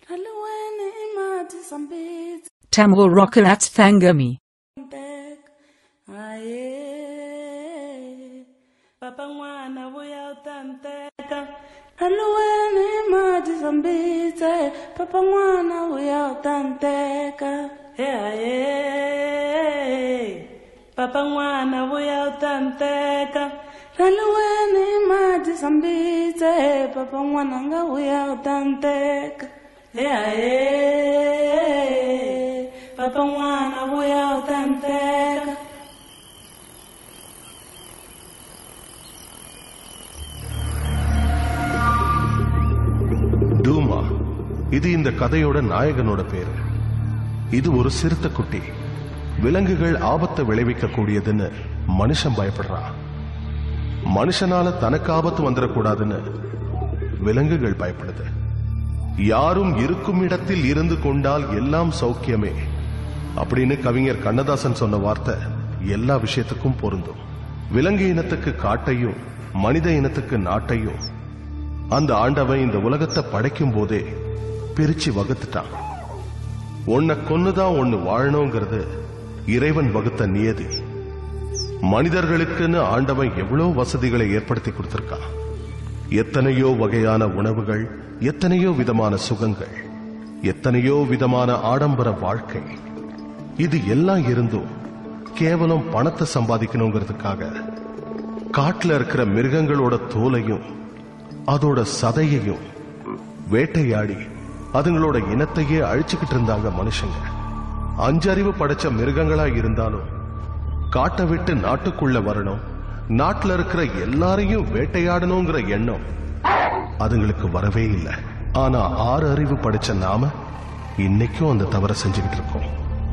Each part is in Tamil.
Aluwene imati sambitsi Tamil Rockerat Thangami. tek. Aye. Papa n'wana vuya u ta ni teka. Aluwene imati sambitsi Papa n'wana vuya u ta ni teka. He aye. Papa n'wana vuya u ta ni teka. Aluwene imati sambitsi Papa n'wana nga vuya u ta ni teka. He aye. Papa n'wana vuya u ta ni teka. டூமா இது இந்த கதையோட நாயகனோட பேரு இது ஒரு சிறுத்தை குட்டி விலங்குகள் ஆபத்தை விளைவிக்க கூடியதுன்னு மனுஷன் பயப்படுறான் மனுஷனால தனக்கு ஆபத்து வந்துடக்கூடாதுன்னு விலங்குகள் பயப்படுது யாரும் இருக்கும் இடத்தில் இருந்து கொண்டால் எல்லாம் சௌக்கியமே அப்படின்னு கவிஞர் கண்ணதாசன் சொன்ன வார்த்தை எல்லா விஷயத்துக்கும் பொருந்தும் விலங்கு இனத்துக்கு காட்டையும் மனித இனத்துக்கு நாட்டையும் அந்த ஆண்டவன் இந்த உலகத்தை படைக்கும் போதே பிரிச்சு வகுத்துட்டான் உன்னை கொன்னுதான் ஒன்னு வாழணுங்கிறது இறைவன் வகுத்த நியதி மனிதர்களுக்குன்னு ஆண்டவன் எவ்வளவு வசதிகளை ஏற்படுத்தி கொடுத்திருக்கான் எத்தனையோ வகையான உணவுகள் எத்தனையோ விதமான சுகங்கள் எத்தனையோ விதமான ஆடம்பர வாழ்க்கை இது எல்லாம் இருந்தும் கேவலம் பணத்தை சம்பாதிக்கணுங்கிறதுக்காக காட்டுல இருக்கிற மிருகங்களோட தோலையும் அதோட சதையையும் வேட்டையாடி அதுங்களோட இனத்தையே அழிச்சுக்கிட்டு இருந்தாங்க மனுஷங்க அஞ்சறிவு படைச்ச மிருகங்களா இருந்தாலும் காட்டை விட்டு நாட்டுக்குள்ள வரணும் நாட்டுல இருக்கிற எல்லாரையும் வேட்டையாடணுங்கிற எண்ணம் அதுங்களுக்கு வரவே இல்லை ஆனா ஆறு அறிவு படைச்ச நாம இன்னைக்கும் அந்த தவறை செஞ்சுக்கிட்டு இருக்கோம்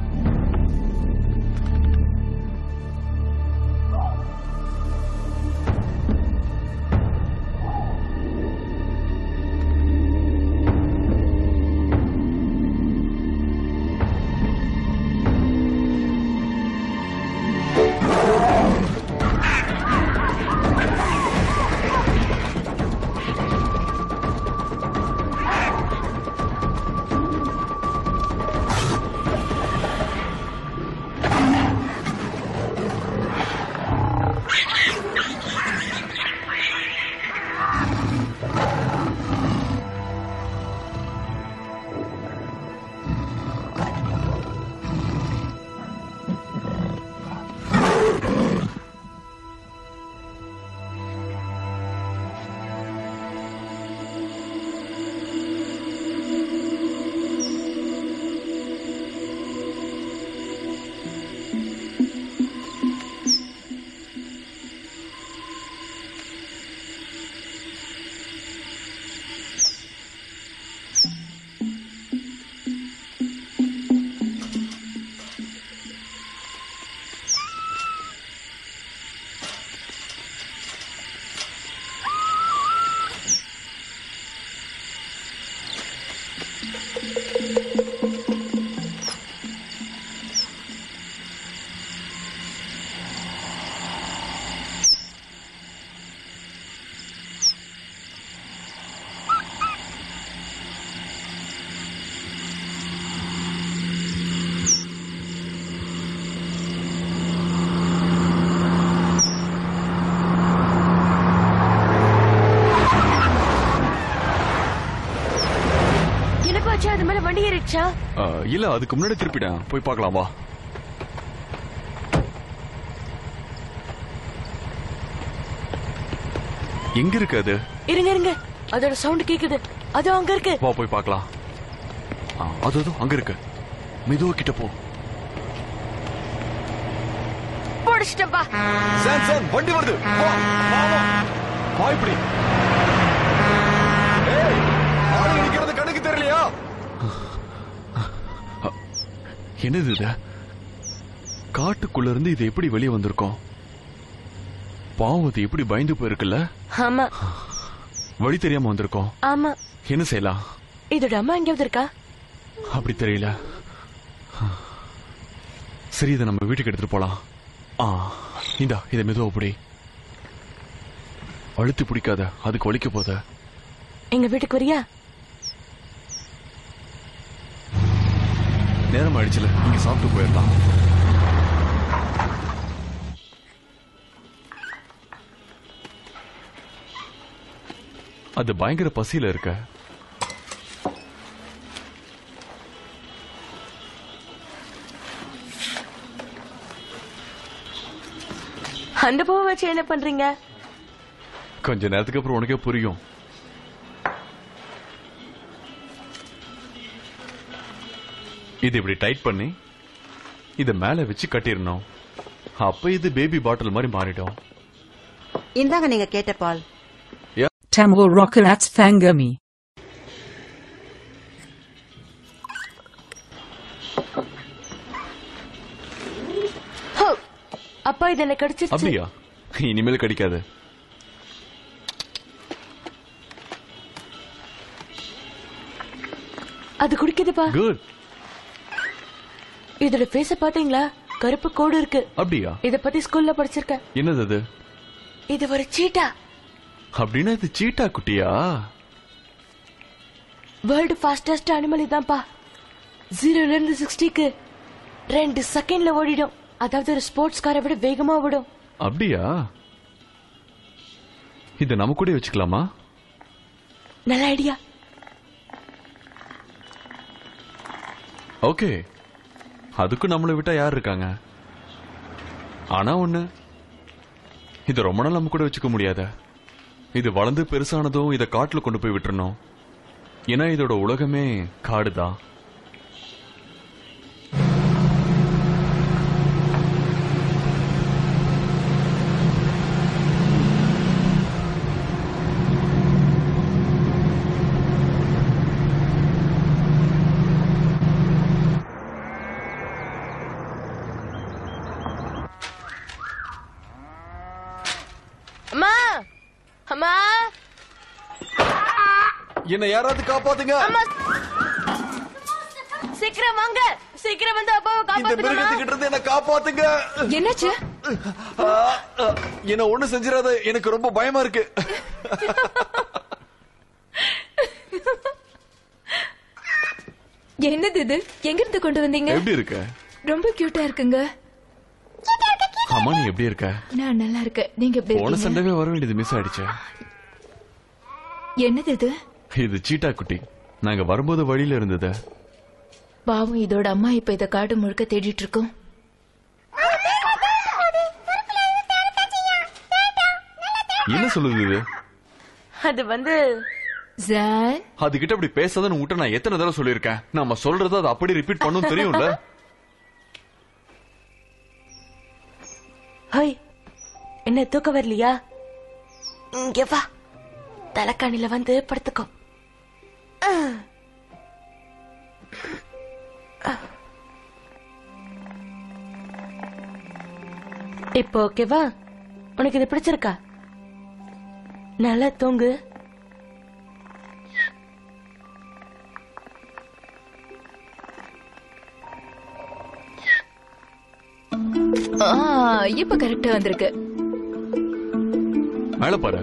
எனக்கு வச்சு அது மேல வண்டி ஏறிடுச்சா ஆ, இல்ல அதுக்கு முன்னாடி திருப்பிட்டேன் போய் பார்க்கலாம் வா எங்க இருக்கு அது இருங்க இருங்க அதோட சவுண்ட் கேக்குது அது அங்க இருக்கு வா போய் பார்க்கலாம் ஆ, அது அதோ அங்க இருக்கு மெதுவா கிட்ட போ பிடிச்சிட்டப்பா சான் சான் வண்டி வருது வா, வா, வா. வா இப்படி ஏய், ஆளு நிக்கிறது கணக்கு தெரியலையா என்னது இது காட்டுக்குள்ள இருந்து இது எப்படி வெளியே வந்திருக்கோம் பாவம் அது எப்படி பயந்து போயிருக்குல்ல ஆமா வழி தெரியாம வந்திருக்கோம் ஆமா என்ன செய்யலாம் இதோட அம்மா எங்கேயாவது இருக்கா அப்படி தெரியல சரி இதை நம்ம வீட்டுக்கு எடுத்துட்டு போலாம் ஆ இந்தா இதை மெதுவா பிடி அழுத்தி பிடிக்காத அதுக்கு வலிக்க போத எங்க வீட்டுக்கு வரியா நேரம் ஆயிடுச்சுல இங்க சாப்பிட்டு போயிடலாம் அது பயங்கர பசியில இருக்க அந்த பூவை வச்சு என்ன பண்றீங்க கொஞ்ச நேரத்துக்கு அப்புறம் உனக்கே புரியும் இது இப்படி டைட் பண்ணி இத மேல வச்சு கட்டிடணும் அப்ப இது பேபி பாட்டில் மாதிரி மாறிடும் இந்தாங்க நீங்க கேட்ட பால் Tamil Rockets Fangami. ஹோ! அப்பா இது என்ன கடிச்சிருச்சு அப்படியா இனிமேல் கிடைக்காது அது குடிக்குதுப்பா குட் இதோட ஃபேஸ பாத்தீங்களா கருப்பு கோடு இருக்கு அப்படியா இத பத்தி ஸ்கூல்ல படிச்சிருக்கேன் என்னது அது இது ஒரு சீட்டா அப்படின்னா இது சீட்டா குட்டியா வேர்ல்டு ஃபாஸ்டஸ்ட் அனிமல் இதான்ப்பா ஜீரோல இருந்து சிக்ஸ்டிக்கு ரெண்டு செகண்ட்ல ஓடிடும் அதாவது ஒரு ஸ்போர்ட்ஸ் காரை விட வேகமா ஓடும் அப்படியா இத நம்ம கூட வச்சுக்கலாமா நல்ல ஐடியா ஓகே அதுக்கும் நம்மளை விட்டா யார் இருக்காங்க ஆனா ஒண்ணு இது ரொம்ப நாள் நம்ம கூட வச்சுக்க முடியாத இது வளர்ந்து பெருசானதும் இத காட்டுல கொண்டு போய் விட்டுறணும் ஏன்னா இதோட உலகமே காடுதான் அம்மா அம்மா என்ன யாராவது காப்பாத்துங்க அம்மா சீக்கிரம் வாங்க சீக்கிரம் வந்து அப்பாவை இந்த காப்பாத்துங்க மிருகத்துக்கிட்ட இருந்து என்ன காப்பாத்துங்க என்னாச்சு ஆ, ஆ, என்ன ஒண்ணு செஞ்சிடாத எனக்கு ரொம்ப பயமா இருக்கு என்னது இது எங்க இருந்து கொண்டு வந்தீங்க எப்படி இருக்க ரொம்ப கியூட்டா இருக்குங்க அம்மா நீ எப்படி இருக்க நான் நல்லா இருக்கேன் நீங்க எப்படி போன இருக்கீங்க சண்டவே வர வேண்டியது மிஸ் ஆயிடுச்சு என்னது இது இது சீட்டா குட்டி நாங்க வரும்போது வழியில இருந்தது பாவம் இதோட அம்மா இப்ப இத காடு முழுக்க தேடிட்டு இருக்கோம் என்ன சொல்லுது இது அது வந்து ஜான் அதுகிட்ட அப்படி பேசாதன்னு உங்ககிட்ட நான் எத்தனை தடவை சொல்லியிருக்கேன் நம்ம சொல்றத அது அப்படி ரிப்பீட் பண்ணும் தெரியும்ல ஹோய் என்ன தூக்கம் வரலையா இங்க வா தலைக்காணில வந்து படுத்துக்கோ இப்போ ஓகேவா உனக்கு இது பிடிச்சிருக்கா நல்லா தூங்கு ஆ, இப்ப கரெக்டா வந்திருக்கு மேல பாரு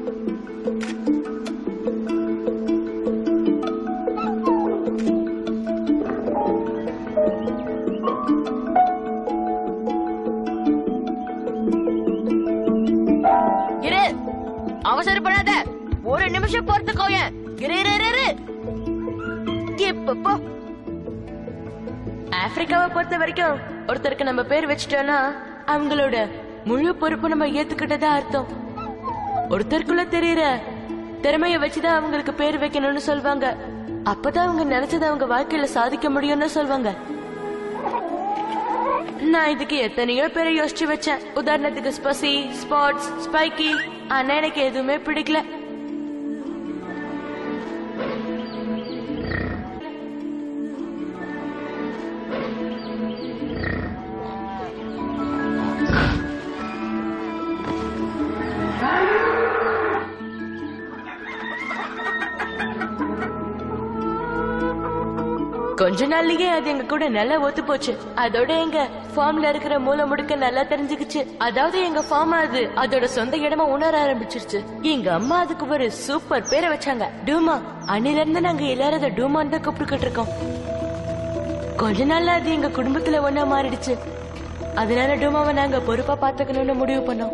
இரு அவசரப்படாத ஒரு நிமிஷம் பொறுத்துக்கோயேன் இரு இரு இரு, இரு இப்ப போ ஆப்பிரிக்காவை பொறுத்த வரைக்கும் ஒருத்தருக்கு நம்ம பேர் வச்சிட்டோம்னா அவங்களோட முழு பொறுப்பு நம்ம ஏத்துக்கிட்டதா அர்த்தம் ஒருத்தருக்குள்ள தெரியற திறமைய வச்சுதான் அவங்களுக்கு பேர் வைக்கணும்னு சொல்வாங்க அப்பதான் அவங்க நினைச்சதை அவங்க வாழ்க்கையில சாதிக்க முடியும்னு சொல்வாங்க நான் இதுக்கு எத்தனையோ பேரை யோசிச்சு வச்சேன் உதாரணத்துக்கு ஸ்பசி ஸ்பாட்ஸ் ஸ்பைக்கி ஆனா எனக்கு எதுவுமே பிடிக்கல கொஞ்ச நாள்லயே அது எங்க கூட நல்லா ஒத்து போச்சு அதோட எங்க ஃபார்ம்ல இருக்கிற மூல முடுக்க நல்லா தெரிஞ்சுக்கிச்சு அதாவது எங்க ஃபார்ம் அது அதோட சொந்த இடமா உணர ஆரம்பிச்சிருச்சு எங்க அம்மா அதுக்கு ஒரு சூப்பர் பேரை வச்சாங்க டூமா அன்னில இருந்து நாங்க எல்லாரும் அதை டூமான்னு தான் கூப்பிட்டுக்கிட்டு இருக்கோம் கொஞ்ச நாள்ல அது எங்க குடும்பத்துல ஒண்ணா மாறிடுச்சு அதனால டூமாவை நாங்க பொறுப்பா பாத்துக்கணும்னு முடிவு பண்ணோம்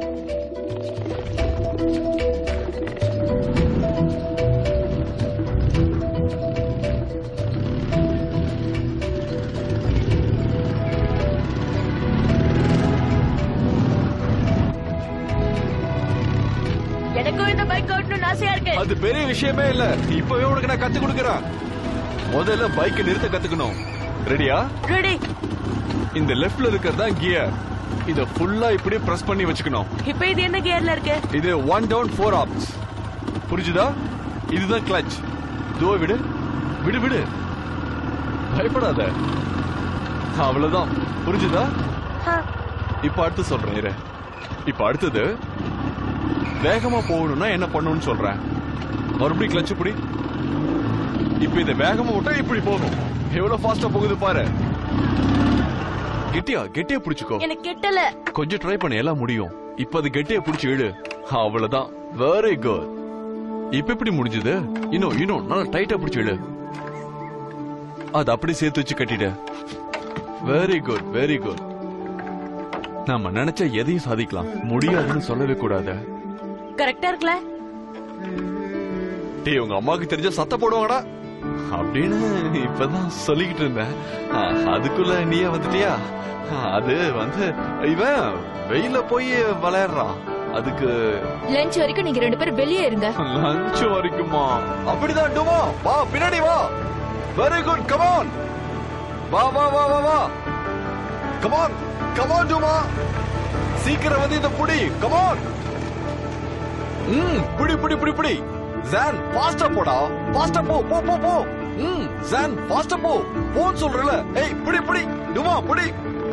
எனக்கும் இந்த பைக் ஓட்டணும்னு ஆசையா இருக்கு அது பெரிய விஷயமே இல்ல இப்பவே உனக்கு நான் கத்து கொடுக்கறேன் முதல்ல பைக் நிறுத்த கத்துக்கணும் ரெடியா ரெடி இந்த லெஃப்ட்ல இருக்கிறது தான் கியர் இத ஃபுல்லா இப்படி பிரஸ் பண்ணி வச்சுக்கணும் இப்ப இது என்ன கியர்ல இருக்கு இது ஒன் டவுன் ஃபோர் ஆப்ஸ் புரிஞ்சுதா இதுதான் கிளட்ச் தோ விடு விடு விடு பயப்படாத அவ்வளவுதான் புரிஞ்சுதா ஆ, இப்ப அடுத்து சொல்றேன் இரு இப்ப அடுத்தது வேகமா போகணும்னா என்ன பண்ணணும்னு சொல்றேன் மறுபடியும் கிளட்ச் பிடி இப்ப இதை வேகமா விட்டா இப்படி போகும் எவ்வளவு ஃபாஸ்டா போகுது பாரு கெட்டியா கெட்டியா பிடிச்சுக்கோ எனக்கு கெட்டல கொஞ்சம் ட்ரை பண்ண எல்லாம் முடியும் இப்ப அது கெட்டியா புடிச்சு இடு அவ்வளவுதான் வெரி குட் இப்ப எப்படி முடிஞ்சது இன்னும் இன்னும் நல்லா டைட்டா புடிச்சு இடு அது அப்படி சேர்த்து வச்சு கட்டிடு வெரி குட் வெரி குட் நாம நினைச்ச எதையும் சாதிக்கலாம் முடியாதுன்னு சொல்லவே கூடாது கரெக்டா இருக்குல்ல டேய் உங்க அம்மாவுக்கு தெரிஞ்ச சத்த போடுவாங்கடா அப்படின்னு இப்பதான் சொல்லிக்கிட்டு இருந்தேன் ஆ, அதுக்குள்ள நீயே வந்துட்டியா ஆ, அது வந்து இவன் வெயில போய் விளையாடுறான் அதுக்கு லஞ்ச் வரைக்கும் நீங்க ரெண்டு பேரும் வெளியே இருங்க லஞ்ச் வரைக்குமா அப்படிதான் டுமா வா பின்னாடி வா வெரி குட் கமான் வா வா வா வா வா கமான் கமான் டுமா சீக்கிரம் வந்து இந்த புடி கமான் ம் புடி புடி புடி புடி ஜான் ஃபாஸ்டா போடா ஃபாஸ்டா போ போ போ போ ம் ஜான் ஃபாஸ்டா போ போன்னு சொல்றல ஏய் புடி புடி டுமா புடி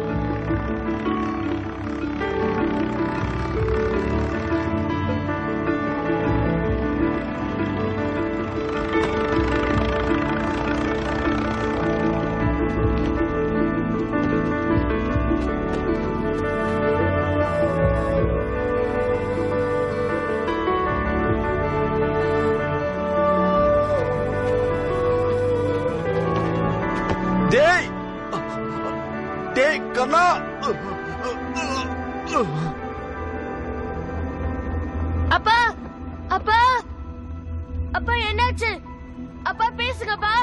டேய் டேய் கண்ணா அப்பா அப்பா அப்பா என்னாச்சு அப்பா பேசுங்கப்பா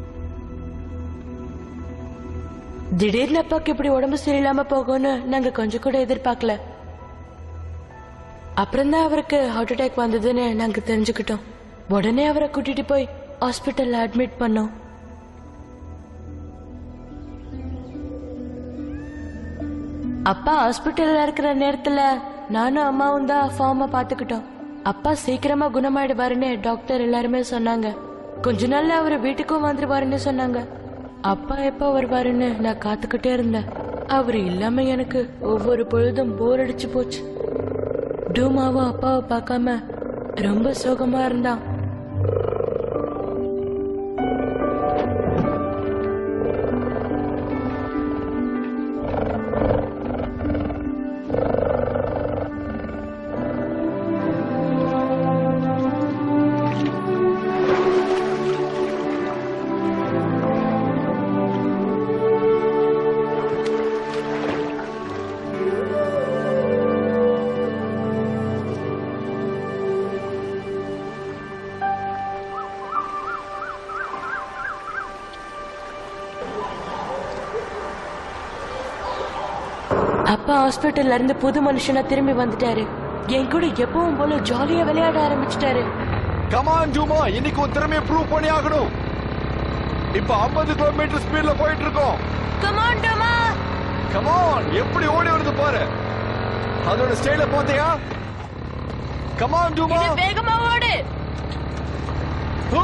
திடீர்னு அப்பாக்கு இப்படி உடம்பு சரியில்லாம போகும்னு நாங்க கொஞ்சம் கூட எதிர்பார்க்கல அப்புறம் தான் அவருக்கு ஹார்ட் அட்டாக் வந்ததுன்னு நாங்க தெரிஞ்சுக்கிட்டோம் உடனே அவரை கூட்டிட்டு போய் ஹாஸ்பிட்டல்ல அட்மிட் பண்ணோம் அப்பா ஹாஸ்பிட்டல்ல இருக்கிற நேரத்துல நானும் அம்மாவும் தான் ஃபார்ம பாத்துக்கிட்டோம் அப்பா சீக்கிரமா குணமாயிடுவாருன்னு டாக்டர் எல்லாருமே சொன்னாங்க கொஞ்ச நாள்ல அவர் வீட்டுக்கும் வந்துருவாருன்னு சொன்னாங்க அப்பா எப்ப வருவாருன்னு நான் காத்துக்கிட்டே இருந்தேன் அவர் இல்லாம எனக்கு ஒவ்வொரு பொழுதும் போர் அடிச்சு போச்சு டூமாவும் அப்பாவை பார்க்காம ரொம்ப சோகமா இருந்தான் அப்பா ஹாஸ்பிட்டல்ல இருந்து புது மனுஷனா திரும்பி வந்துட்டாரு என் கூட எப்பவும் போல ஜாலியா விளையாட ஆரம்பிச்சிட்டாரு கமான் ஜூமா இன்னைக்கு உன் திறமையை ப்ரூவ் பண்ணி ஆகணும் இப்ப 50 கிலோமீட்டர் ஸ்பீட்ல போயிட்டு இருக்கோம் கமான் டோமா கமான் எப்படி ஓடி வருது பாரு அதோட ஸ்டைல பாத்தியா கமான் ஜூமா இது வேகமா ஓடு ஹூ!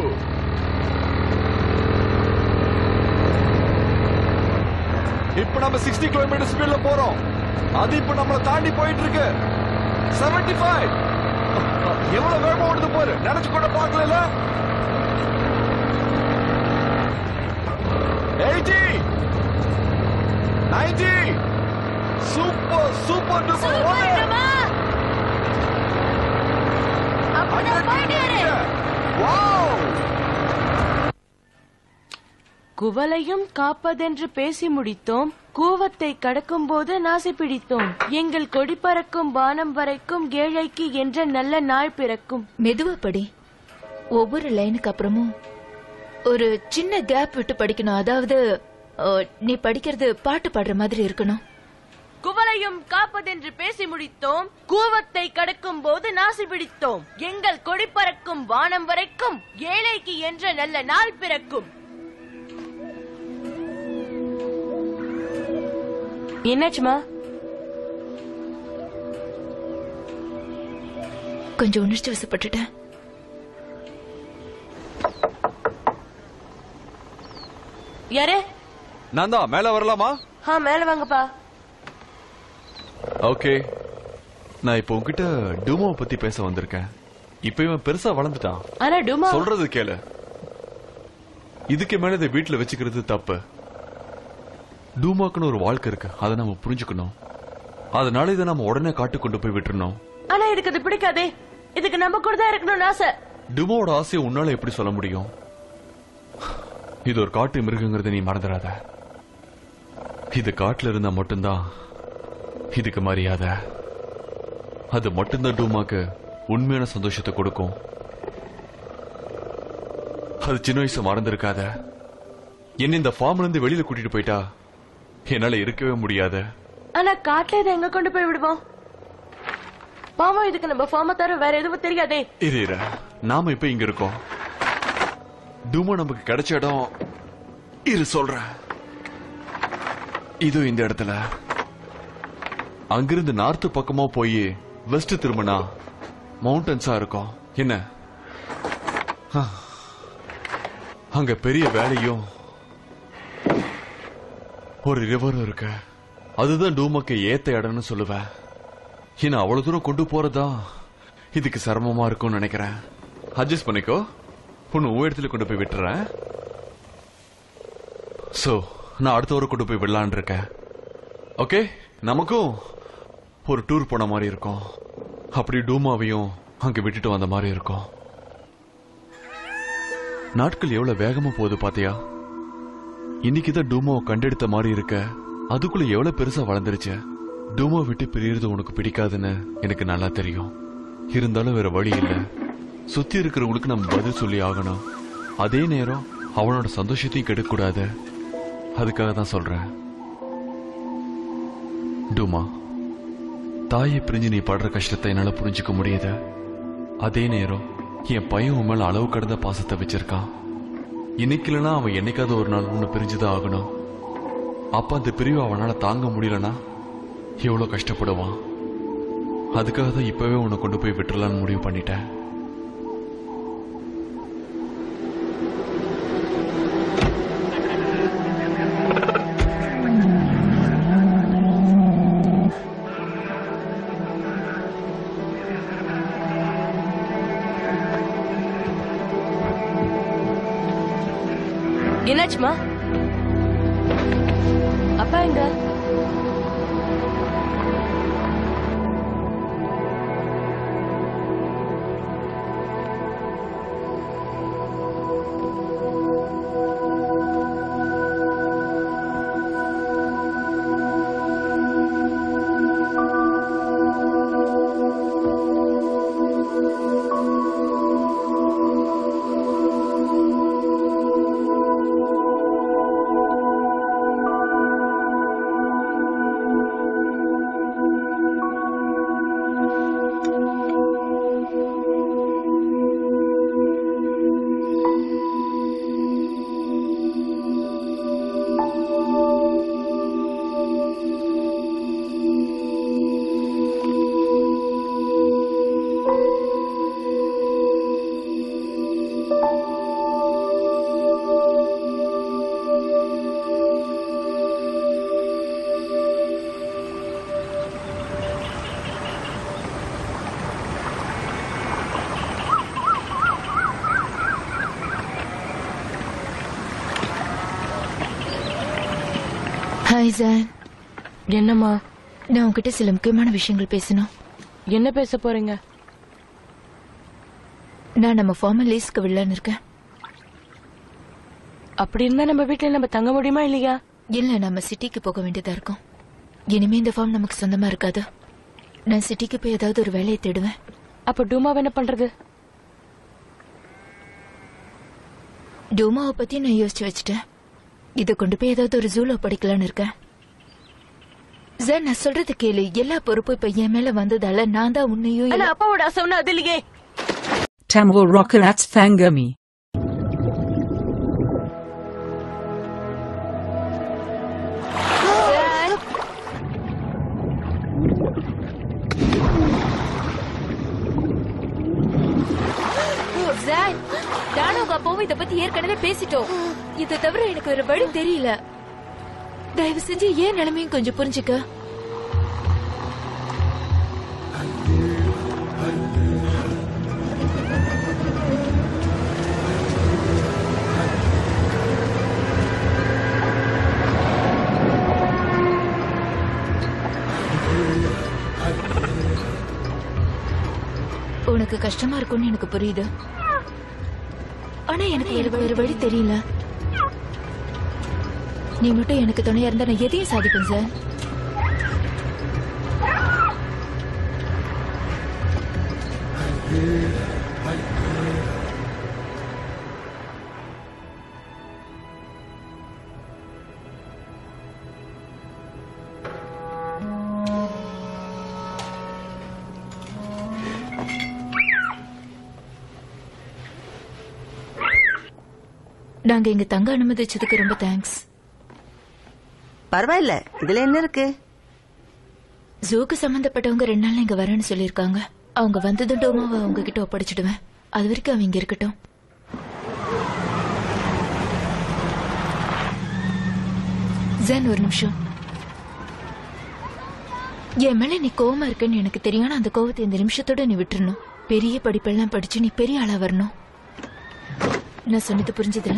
இப்ப நம்ம 60 கிலோமீட்டர் ஸ்பீட்ல போறோம் அது இப்ப நம்மள தாண்டி போயிட்டு இருக்கு 75 எவ்வளவு வேகமா ஓடுது பாரு நினைச்சு கூட பார்க்கல 80 90 சூப்பர் சூப்பர் டூப்பர் சூப்பர் டோமா அப்பதான் போயிட்டாரு வாவ் குவலையும் காப்பதென்று பேசி முடித்தோம் கூவத்தை கடக்கும் போது நாசி பிடித்தோம் எங்கள் கொடி பறக்கும் வானம் வரைக்கும் ஏழைக்கு என்ற நல்ல நாள் பிறக்கும் மெதுவா படி ஒவ்வொரு லைனுக்கு அப்புறமும் ஒரு சின்ன கேப் விட்டு படிக்கணும் அதாவது அஹ், நீ படிக்கிறது பாட்டு பாடுற மாதிரி இருக்கணும் குவலையும் காப்பதென்று பேசி முடித்தோம் கூவத்தை கடக்கும் போது நாசி பிடித்தோம் எங்கள் கொடி பறக்கும் வானம் வரைக்கும் ஏழைக்கு என்ற நல்ல நாள் பிறக்கும் என்னாச்சுமா கொஞ்சம் உணர்ச்சி வசப்பட்டுட்டேன் யாரு நான் தான் மேல வரலாமா ஆ மேல வாங்கப்பா ஓகே நான் இப்போ உன்கிட்ட டூமோவை பத்தி பேச வந்திருக்கேன் இப்போ இவன் பெருசா வளர்ந்துட்டான் ஆனா டுமா சொல்றது கேளு இதுக்கு மேல இதை வீட்டுல வச்சுக்கிறது தப்பு டூமாக்குன்னு ஒரு வாழ்க்கை இருக்கு அதை நம்ம புரிஞ்சுக்கணும் அதனால இதை நம்ம உடனே காட்டு கொண்டு போய் விட்டுறணும் ஆனா எனக்கு அது பிடிக்காதே இதுக்கு நம்ம கூட தான் இருக்கணும்னு ஆசை டுமோவோட ஆசையை உன்னால எப்படி சொல்ல முடியும் இது ஒரு காட்டு மிருகங்கிறத நீ மறந்துடாத இது காட்டுல இருந்தா மட்டும்தான் இதுக்கு மரியாதை அது மட்டும்தான் டூமாக்கு உண்மையான சந்தோஷத்தை கொடுக்கும் அது சின்ன வயசு மறந்திருக்காத என்ன இந்த ஃபார்ம்ல இருந்து வெளியில கூட்டிட்டு போயிட்டா என்னால இருக்கவே முடியாது ஆனா காட்டுல இதை எங்க கொண்டு போய் விடுவோம் பாவம் இதுக்கு நம்ம ஃபார்ம தவிர வேற எதுவும் தெரியாதே இரு இரு நாம இப்ப இங்க இருக்கோம் டூமா நமக்கு கிடைச்ச இடம் இரு சொல்றேன் இது இந்த இடத்துல அங்கிருந்து நார்த் பக்கமா போய் வெஸ்ட் திரும்பினா மவுண்டன்ஸா இருக்கும் என்ன ஆ. அங்க பெரிய வேலையும் ஒரு ரிவரும் இருக்கு அதுதான் டூமாக்கு ஏத்த இடம்னு சொல்லுவேன் என்ன அவ்வளவு தூரம் கொண்டு போறதா இதுக்கு சிரமமா இருக்கும்னு நினைக்கிறேன் அட்ஜஸ்ட் பண்ணிக்கோ உன்னை உன் இடத்துல கொண்டு போய் விட்டுறேன் சோ நான் அடுத்த வாரம் கொண்டு போய் விடலான் இருக்கேன் ஓகே நமக்கும் ஒரு டூர் போன மாதிரி இருக்கும் அப்படி டூமாவையும் அங்க விட்டுட்டு வந்த மாதிரி இருக்கும் நாட்கள் எவ்வளவு வேகமா போகுது பாத்தியா இன்னைக்குதான் டூமாவை கண்டெடுத்த மாதிரி இருக்க அதுக்குள்ள எவ்வளவு பெருசா வளர்ந்துருச்சு டூமா விட்டு பிரியறது உனக்கு பிடிக்காதுன்னு எனக்கு நல்லா தெரியும் இருந்தாலும் வேற வழி இல்ல சுத்தி இருக்கிறவங்களுக்கு நம்ம பதில் சொல்லி ஆகணும் அதே நேரம் அவனோட சந்தோஷத்தையும் கெடுக்கக்கூடாது அதுக்காக தான் சொல்றேன் டூமா தாயை பிரிஞ்சு நீ படுற கஷ்டத்தை என்னால புரிஞ்சுக்க முடியுது அதே நேரம் என் பையன் உன் மேல அளவு கடந்த பாசத்தை வச்சிருக்கான் இன்னைக்கு இல்லைன்னா அவன் என்னைக்காவது ஒரு நாள் உன்னை பிரிஞ்சுதான் ஆகணும் அப்ப அந்த பிரிவு அவனால தாங்க முடியலனா எவ்வளவு கஷ்டப்படுவான் அதுக்காக தான் இப்பவே உன்னை கொண்டு போய் விட்டுறலான்னு முடிவு பண்ணிட்டேன் என்னாச்சுமா அப்பா எங்க ஹாய் சார் என்னம்மா நான் உங்ககிட்ட சில முக்கியமான விஷயங்கள் பேசணும் என்ன பேச போறீங்க நான் நம்ம ஃபார்மல் லீஸ்க்கு விடலான்னு இருக்கேன் அப்படி இருந்தா நம்ம வீட்டுல நம்ம தங்க முடியுமா இல்லையா இல்ல நம்ம சிட்டிக்கு போக வேண்டியதா இருக்கும் இனிமே இந்த ஃபார்ம் நமக்கு சொந்தமா இருக்காது நான் சிட்டிக்கு போய் ஏதாவது ஒரு வேலையை தேடுவேன் அப்ப டூமாவை என்ன பண்றது டோமாவை பத்தி நான் யோசிச்சு வச்சுட்டேன் இதை கொண்டு போய் ஏதாவது ஒரு ஜூல படிக்கலாம்னு இருக்கேன் சார் நான் சொல்றது கேளு எல்லா பொறுப்பும் இப்ப என் மேல வந்ததால நான் தான் உன்னையும் ஆனா எல்லா- அப்பாவோட ஆசை ஒண்ணு அது இல்லையே Tamil Rockelat's Fangami. சார் நானும் உங்க அப்பாவும் இத பத்தி ஏற்கனவே பேசிட்டோம் இதை தவிர எனக்கு வேற வழி தெரியல தயவு செஞ்சு ஏன் நிலைமையும் கொஞ்சம் புரிஞ்சுக்க உனக்கு கஷ்டமா இருக்கும்னு எனக்கு புரியுது ஆனா எனக்கு வேற வேற வழி தெரியல நீ மட்டும் எனக்கு துணையா இருந்தா நான் எதையும் சாதிப்பேன் சார் நாங்க இங்க தங்க அனுமதிச்சதுக்கு ரொம்ப தேங்க்ஸ் பரவாயில்ல இதுல என்ன இருக்கு ஜூக்கு சம்பந்தப்பட்டவங்க ரெண்டு நாள் இங்க வரேன்னு சொல்லிருக்காங்க அவங்க வந்ததும் டோமாவை அவங்க கிட்ட ஒப்படைச்சிடுவேன் அது வரைக்கும் அவங்க இங்க இருக்கட்டும் ஜென் ஒரு நிமிஷம் என் மேல நீ கோவமா இருக்குன்னு எனக்கு தெரியும் ஆனா அந்த கோவத்தை இந்த நிமிஷத்தோட நீ விட்டுறணும் பெரிய படிப்பெல்லாம் படிச்சு நீ பெரிய ஆளா வரணும் நான் சொன்னது புரிஞ்சதுல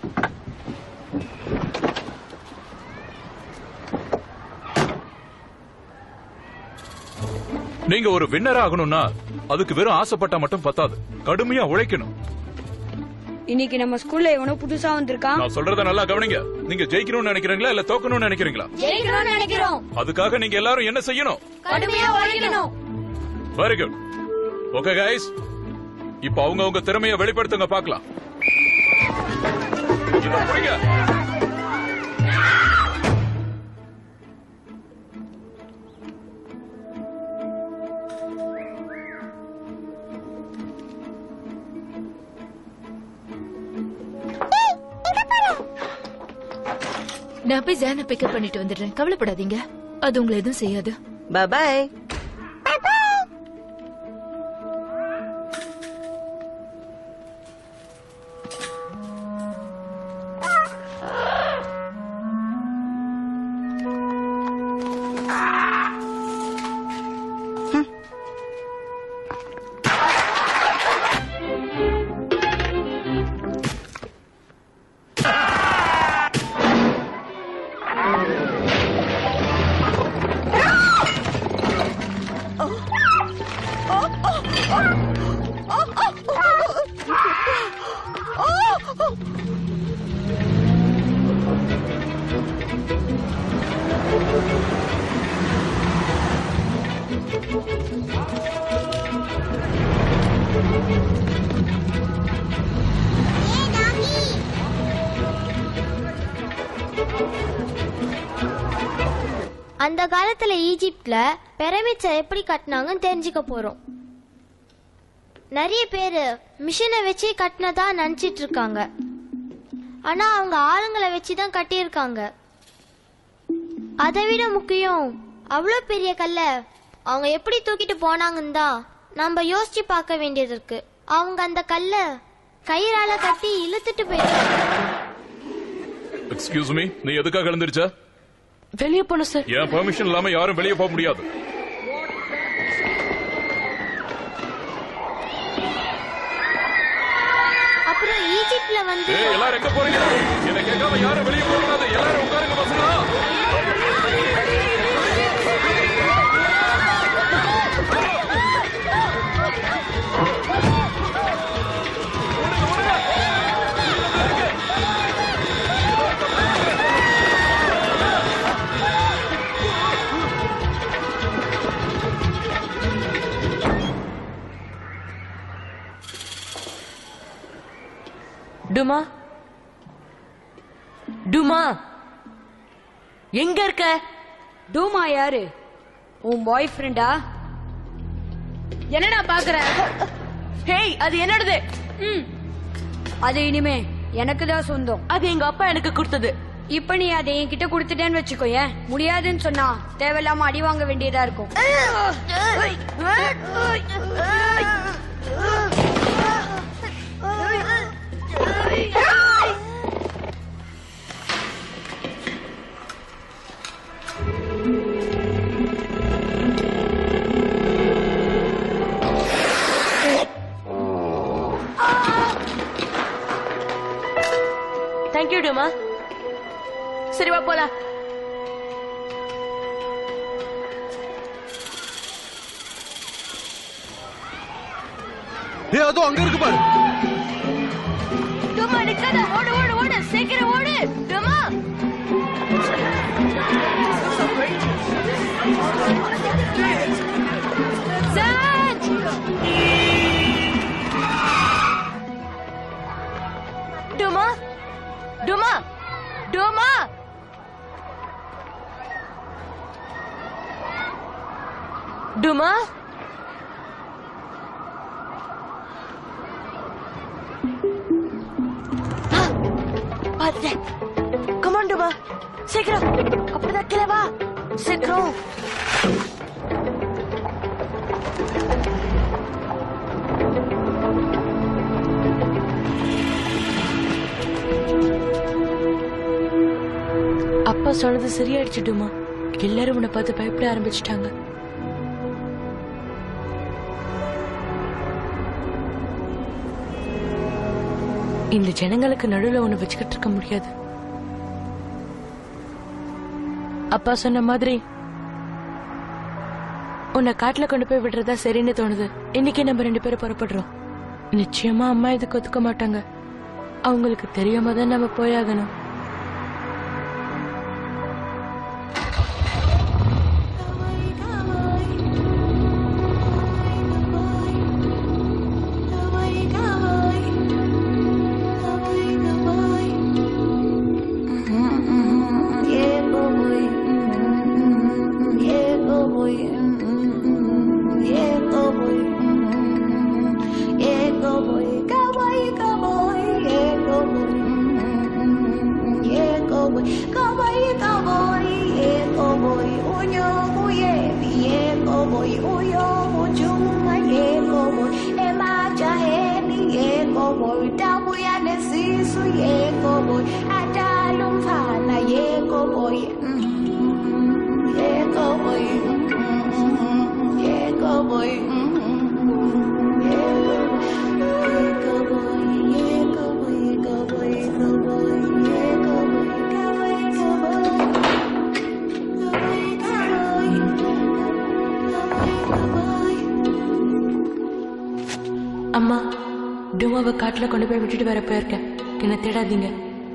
நீங்க ஒரு வின்னர் ஆகணும்னா அதுக்கு வெறும் ஆசைப்பட்டா மட்டும் பத்தாது கடுமையா உழைக்கணும் இன்னைக்கு நம்ம ஸ்கூல்ல எவனோ புதுசா வந்திருக்கான் நான் சொல்றத நல்லா கவனிங்க நீங்க ஜெயிக்கணும்னு நினைக்கிறீங்களா இல்ல தோக்கணும்னு நினைக்கிறீங்களா ஜெயிக்கணும்னு நினைக்கிறோம் அதுக்காக நீங்க எல்லாரும் என்ன செய்யணும் கடுமையா உழைக்கணும் வெரி குட் ஓகே கைஸ் இப்ப அவங்க அவங்க திறமைய வெளிப்படுத்துங்க பார்க்கலாம் இதை புடிங்க. நான் போய் ஜானை பிக்கப் பண்ணிட்டு வந்துடுறேன் கவலைப்படாதீங்க அது உங்களை எதுவும் செய்யாது பாய் அந்த காலத்துல ஈஜிப்ட்ல பிரமிட்ஸை எப்படி கட்டினாங்கன்னு தெரிஞ்சுக்க போறோம் நிறைய பேர் மிஷினை வச்சு கட்டினதா நினைச்சிட்டு இருக்காங்க ஆனா அவங்க ஆளுங்களை வச்சு தான் கட்டியிருக்காங்க அதை விட முக்கியம் அவ்வளோ பெரிய கல்ல அவங்க எப்படி தூக்கிட்டு போனாங்கன்னு தான் நம்ம யோசிச்சு பார்க்க வேண்டியது இருக்கு அவங்க அந்த கல்ல கயிறால கட்டி இழுத்துட்டு போயிருக்காங்க எக்ஸ்கியூஸ் மீ நீ எதுக்காக எழுந்திருச்ச வெளியே போகணும் சார் என் பெர்மிஷன் இல்லாம யாரும் வெளியே போக முடியாது அப்புறம் ஈஜிப்ட்ல வந்து ஏய் எல்லாரும் எங்க போறீங்க என்ன கேட்காம யாரும் வெளியே போக கூடாது எல்லாரும் உட்காருங்க பசங்களா டுமா டுமா எங்க இருக்க டூமா யாரு உன் பாய் ஃப்ரெண்டா என்னடா பாக்குற ஹேய் அது என்னோடது ம் அது இனிமே எனக்கு தான் சொந்தம் அது எங்க அப்பா எனக்கு கொடுத்தது இப்ப நீ அதை என்கிட்ட கொடுத்துட்டேன்னு வச்சுக்கோ ஏன் முடியாதுன்னு சொன்னா தேவையில்லாம அடி வாங்க வேண்டியதா இருக்கும் தேங்க்யூ டுமா சரி வா போலாம் ஏ அதோ அங்க இருக்கு பாரு டுமா நிக்காத ஓடு ஓடு ஓடு சீக்கிரம் ஓடு டுமா Zach! டுமா டுமா டுமா டுமா பாத்துட்டேன் கமான் டுமா சீக்கிரம் அப்படிதான் கீழே வா சீக்கிரம் அப்பா சொன்னது சரியாயிடுச்சுடுமா எல்லாரும் உன்னை பார்த்து பயப்பட ஆரம்பிச்சிட்டாங்க இந்த ஜனங்களுக்கு நடுவுல உன்னை வச்சுக்கிட்டு இருக்க முடியாது அப்பா சொன்ன மாதிரி உன்னை காட்டுல கொண்டு போய் விடுறதா சரின்னு தோணுது இன்னைக்கு நம்ம ரெண்டு பேரும் புறப்படுறோம் நிச்சயமா அம்மா இதுக்கு ஒத்துக்க மாட்டாங்க அவங்களுக்கு தெரியாம தான் நம்ம போயாகணும் அம்மா டுமாவை காட்டுல கொண்டு போய் விட்டுட்டு வர போயிருக்கேன் என்ன தேடாதீங்க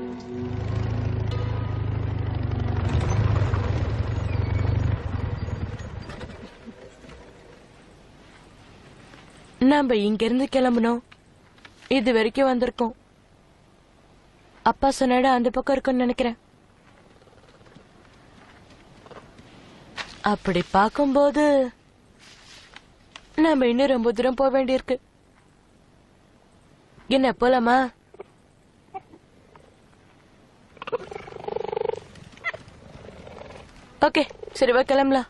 நாம இங்க இருந்து கிளம்பணும் இது வரைக்கும் வந்திருக்கோம் அப்பா சொன்னாட அந்த பக்கம் இருக்கும்னு நினைக்கிறேன் அப்படி பார்க்கும்போது நாம இன்னும் ரொம்ப தூரம் போக வேண்டியிருக்கு என்ன போலாமா ஓகே சரி வா கிளம்பலாம்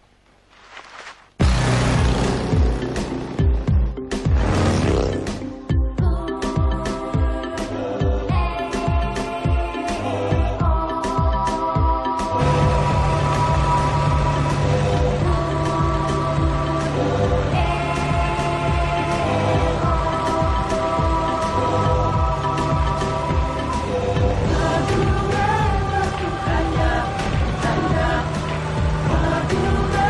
Thank you.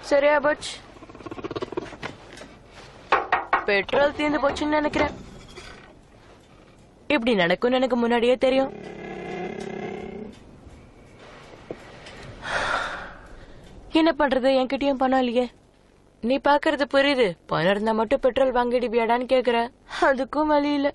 சரியா போச்சு பெட்ரோல் தீர்ந்து போச்சுன்னு நினைக்கிறேன் இப்படி நடக்கும்னு எனக்கு முன்னாடியே தெரியும் என்ன பண்றது என்கிட்டயும் பணம் இல்லையே நீ பாக்குறது புரியுது பணம் இருந்தா மட்டும் பெட்ரோல் வாங்கிடுவியாடான்னு கேக்குற அதுக்கும் வழி இல்ல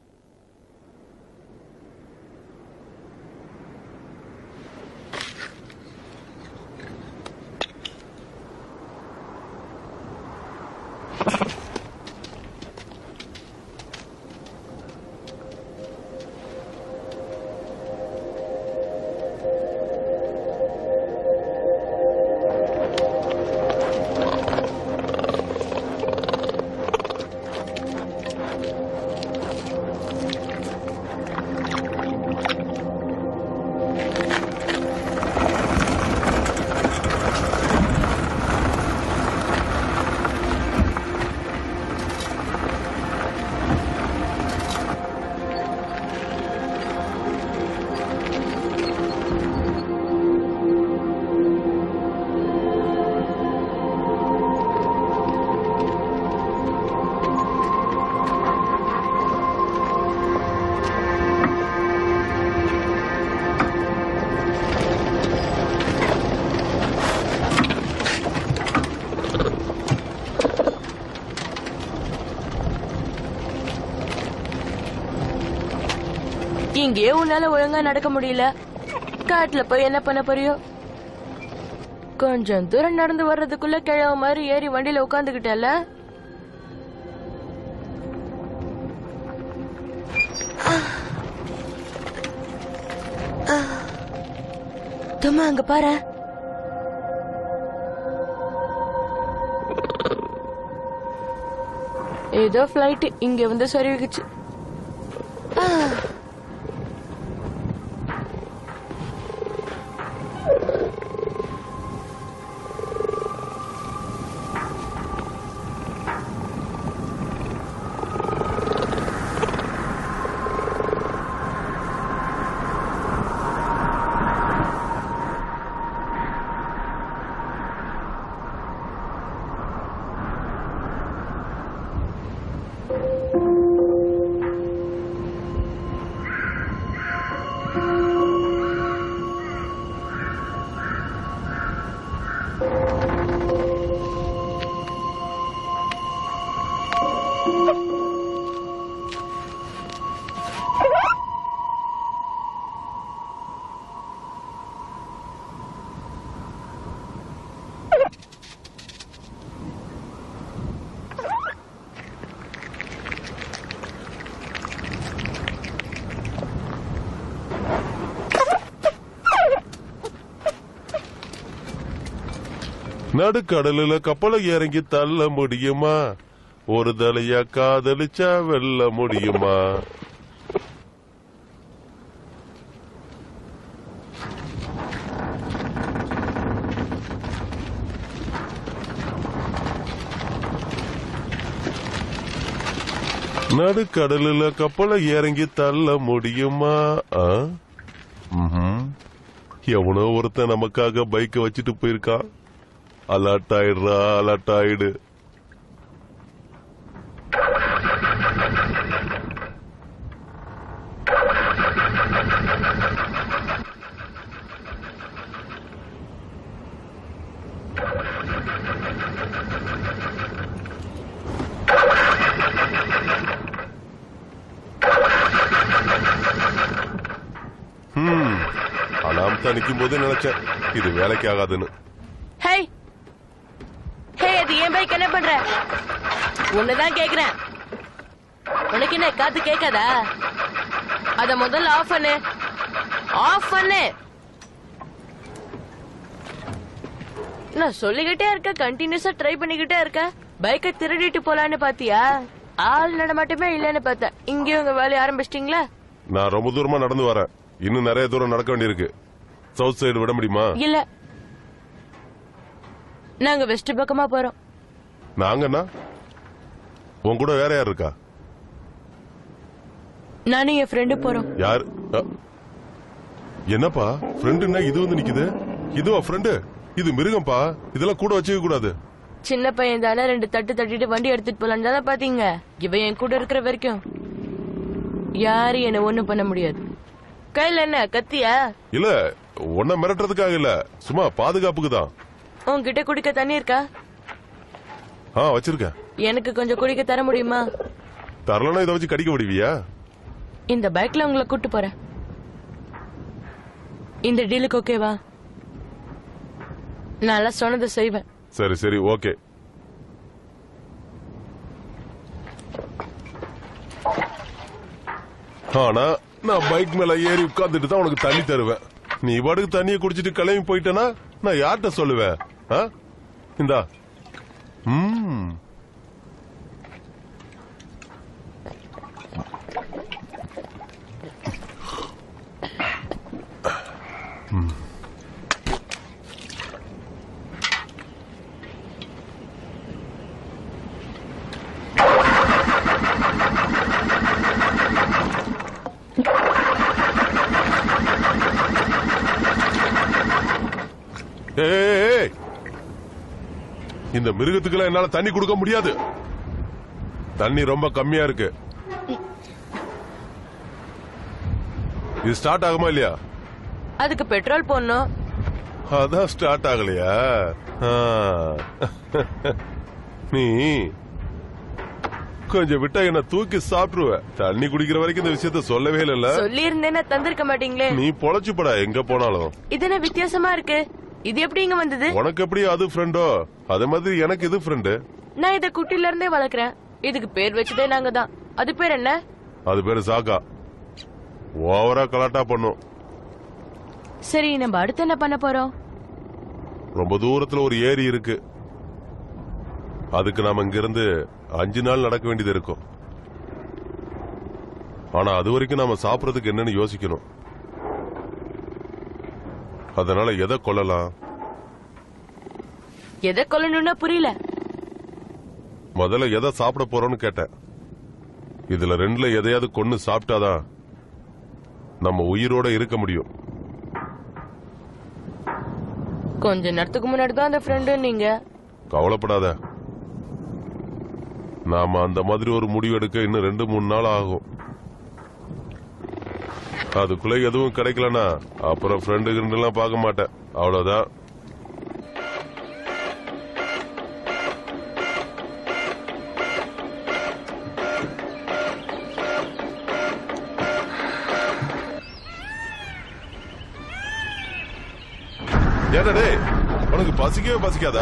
இங்கேயே உன்னால ஒழுங்கா நடக்க முடியல காட்டுல போய் என்ன பண்ண போறியோ கொஞ்சம் தூரம் நடந்து வர்றதுக்குள்ள கிழவ மாதிரி ஏறி வண்டியில உட்காந்துக்கிட்டல தும்மா அங்க பாரு ஏதோ ஃபிளைட் இங்க வந்து சரிவிக்குச்சு நடுக்கடலுல கப்பலை இறங்கி தள்ள முடியுமா ஒரு தலையா காதலிச்சா வெல்ல முடியுமா நடுக்கடலுல கப்பலை இறங்கி தள்ள முடியுமா ஆ? ம்ஹும். எவனோ ஒருத்தன் நமக்காக பைக்கை வச்சுட்டு போயிருக்கான் அலர்ட் ஆயிடுறா அலர்ட் ஆயிடு ஹம். அனாமத்தா நிக்கும் போது நினைச்சேன் இது வேலைக்கு ஆகாதுன்னு ஹே ஹே அது ஏன் பைக் என்ன பண்ற உன்னதான் கேக்குறேன் உனக்கு என்ன காத்து கேட்காதா அத முதல்ல ஆஃப் பண்ணு ஆஃப் பண்ணு நான் சொல்லிக்கிட்டே இருக்க கண்டினியூஸா ட்ரை பண்ணிக்கிட்டே இருக்க பைக்கை திருடிட்டு போலான்னு பாத்தியா ஆள் நடமாட்டமே இல்லன்னு பார்த்தேன் இங்கேயும் உங்க வேலையை ஆரம்பிச்சிட்டீங்களா நான் ரொம்ப தூரமா நடந்து வரேன் இன்னும் நிறைய தூரம் நடக்க வேண்டியிருக்கு சவுத் சைடு விட முடியுமா இல்ல நாங்க வெஸ்ட் பக்கமா போறோம் நாங்கன்னா உன் கூட வேற யார் இருக்கா நானும் என் ஃப்ரெண்டு போறோம் யார் அ, என்னப்பா ஃப்ரெண்டுன்னா இது வந்து நிக்குது இதுவா ஃப்ரெண்டு இது மிருகம்பா இதெல்லாம் கூட வச்சுக்க கூடாது சின்ன பையன் தானே ரெண்டு தட்டு தட்டிட்டு வண்டி எடுத்துட்டு போலாம் தானே பாத்தீங்க இவன் என் கூட இருக்கிற வரைக்கும் யாரும் என்ன ஒண்ணும் பண்ண முடியாது கையில என்ன கத்தியா இல்ல உன்னை மிரட்டுறதுக்காக இல்ல சும்மா பாதுகாப்புக்கு தான் உன்கிட்ட குடிக்க தண்ணி இருக்கா ஆ வச்சிருக்கேன் எனக்கு கொஞ்சம் குடிக்க தர முடியுமா தரலன்னா இதை வச்சு கடிக்க விடுவியா இந்த பைக்ல உங்களை கூட்டு போறேன் இந்த டீலுக்கு ஓகேவா நல்லா சொன்னதை செய்வேன் சரி சரி ஓகே ஆனா நான் பைக் மேல ஏறி உட்கார்ந்துட்டு தான் உனக்கு தண்ணி தருவேன் நீ பாட்டுக்கு தண்ணியை குடிச்சிட்டு கிளம்பி போயிட்டேனா நான் யார்கிட்ட சொல்லுவேன் ஆ? இந்தா ம் ம். ஏய், ஏய், ஏய். இந்த மிருகத்துக்கெல்லாம் என்னால தண்ணி கொடுக்க முடியாது தண்ணி ரொம்ப கம்மியா இருக்கு இது ஸ்டார்ட் ஆகுமா இல்லையா அதுக்கு பெட்ரோல் போடணும் அதான் ஸ்டார்ட் ஆகலையா ஆ. நீ கொஞ்சம் விட்டா என்ன தூக்கி சாப்பிட்டுருவ தண்ணி குடிக்கிற வரைக்கும் இந்த விஷயத்த சொல்லவே இல்லைல்ல சொல்லி இருந்தேன்னா தந்திருக்க மாட்டீங்களே நீ பொழைச்சுப்படா எங்க போனாலும் இது என்ன வித்தியாசமா இருக்கு இது எப்படி இங்க வந்தது உனக்கு எப்படி அது ஃப்ரெண்டோ அதே மாதிரி எனக்கு இது ஃப்ரெண்டு நான் இத குட்டில இருந்தே வளர்க்கறேன் இதுக்கு பேர் வச்சதே நாங்க தான் அது பேர் என்ன அது பேரு சாக்கா ஓவரா கலாட்டா பண்ணும் சரி நம்ம அடுத்து என்ன பண்ண போறோம் ரொம்ப தூரத்துல ஒரு ஏரி இருக்கு அதுக்கு நாம இங்க இருந்து அஞ்சு நாள் நடக்க வேண்டியது இருக்கும் ஆனா அது வரைக்கும் நாம சாப்பிடறதுக்கு என்னன்னு யோசிக்கணும் அதனால எதை கொல்லலாம் எதை கொல்லணும்னா புரியல முதல்ல எதை சாப்பிட போறோம்னு கேட்டேன் இதுல ரெண்டுல எதையாவது கொன்னு சாப்பிட்டாதான் நம்ம உயிரோட இருக்க முடியும் கொஞ்ச நேரத்துக்கு முன்னாடி தான் அந்த ஃப்ரெண்டு நீங்க கவலைப்படாத நாம அந்த மாதிரி ஒரு முடிவு எடுக்க இன்னும் ரெண்டு மூணு நாள் ஆகும் அதுக்குள்ள எதுவும் கிடைக்கலனா அப்புறம் ஃப்ரெண்டு எல்லாம் பார்க்க மாட்டேன் அவ்வளவுதான் ஏடா டேய் உனக்கு பசிக்கவே பசிக்காதா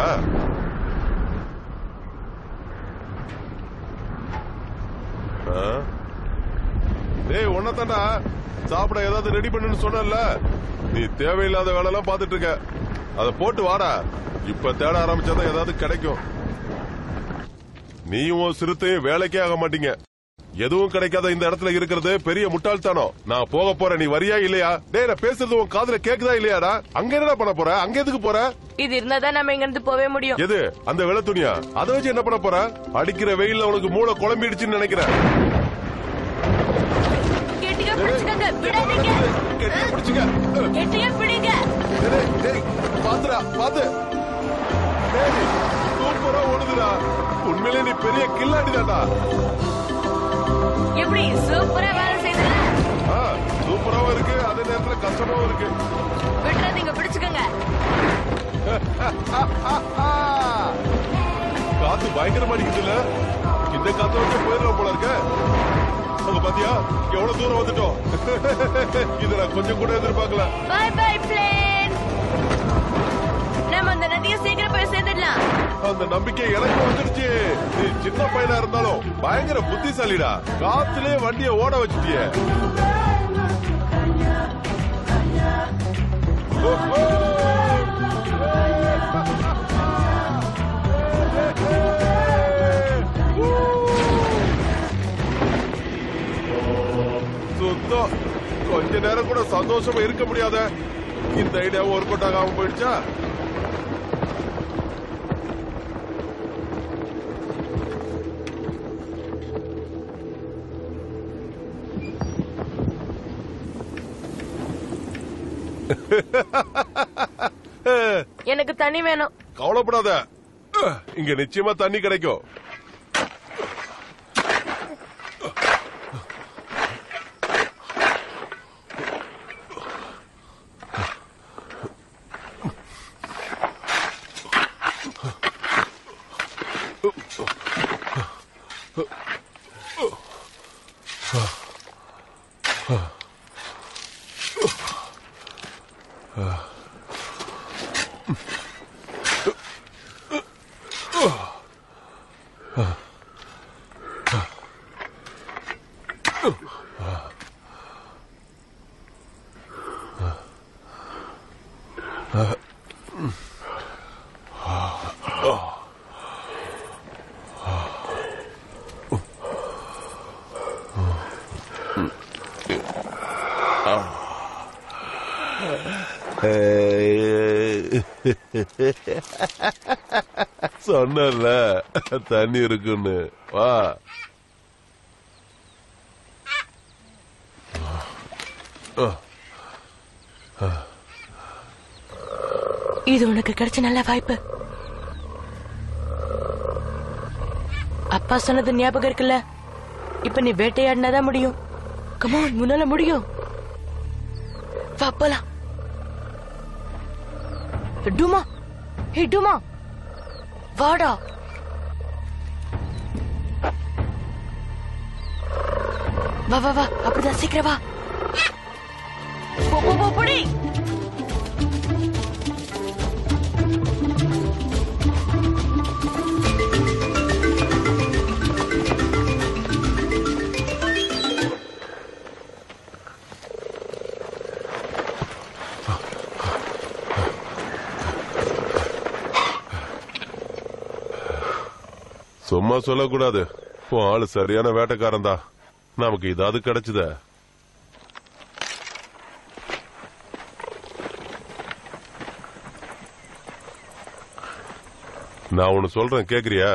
ஆ? டேய் உன்னதாண்டா சாப்பிட ஏதாவது ரெடி பண்ணுன்னு சொன்னல நீ தேவையில்லாத வேலை எல்லாம் பாத்துட்டு இருக்க அத போட்டு வாடா இப்ப தேட ஆரம்பிச்சாதான் ஏதாவது கிடைக்கும் நீயும் உன் சிறுத்தையும் வேலைக்கே ஆக மாட்டீங்க எதுவும் கிடைக்காத இந்த இடத்துல இருக்கிறது பெரிய முட்டாள்தானம் நான் போக போறேன் நீ வரியா இல்லையா டேய் நான் பேசுறது உன் காதுல கேக்குதா இல்லையாடா அங்க என்னடா பண்ண போற அங்க எதுக்கு போற இது இருந்தா தான் நம்ம இங்க இருந்து போவே முடியும் எது அந்த வெள்ள துணியா அதை வச்சு என்ன பண்ண போற அடிக்கிற வெயில்ல உனக்கு மூளை குழம்பிடுச்சுன்னு நினைக்கிறேன் கெட்டியா பிடிச்சுக்கங்க விடாதீங்க கெட்டியா பிடிச்சுக்க கெட்டியா பிடிங்க டேய், டேய், பாத்துடா பாத்து டேய், சூப்பரா ஓடுதுடா உண்மையிலே நீ பெரிய கில்லாடிதாடா எப்படி சூப்பரா வேலை செய்யல ஆ, சூப்பராவும் இருக்கு அதே நேரத்துல கஷ்டமாவும் இருக்கு விட்டுறாதீங்க பிடிச்சுக்கங்க காத்து பயங்கரமா அடிக்குதுல்ல இந்த காத்து வச்சு போயிடலாம் போல இருக்க அங்க பாத்தியா எவ்வளவு தூரம் வந்துட்டோம் இத நான் கொஞ்சம் கூட எதிர்பார்க்கல பை பை பிளேன் நம்ம அந்த நதியை சீக்கிரம் போய் சேர்ந்துடலாம் அந்த நம்பிக்கை எனக்கு வந்துடுச்சு நீ சின்ன பையனா இருந்தாலும் பயங்கர புத்திசாலிடா காத்துலயே வண்டிய ஓட வச்சுட்டிய சுத்தம் கொஞ்ச நேரம் கூட சந்தோஷமா இருக்க முடியாத இந்த ஐடியாவும் ஒர்க் அவுட் ஆகாம போயிடுச்சா எனக்கு தண்ணி வேணும் கவலைப்படாத இங்க நிச்சயமா தண்ணி கிடைக்கும் சொன்னல தண்ணி இருக்குன்னு வா இது உனக்கு கிடைச்ச நல்ல வாய்ப்பு அப்பா சொன்னது ஞாபகம் இருக்குல்ல இப்ப நீ வேட்டையாடினாதான் முடியும் கமான் முன்னால முடியும் வா போலாம் டுமா ஹே டுமா வாடா வா வா வா அப்படிதான் சீக்கிரம் வா போ போ போ புடி சும்மா சொல்லக்கூடாது உன் ஆளு சரியான வேட்டைக்காரன் தான் நமக்கு இதாவது கிடைச்சத நான் ஒன்னு சொல்றேன் கேக்குறியா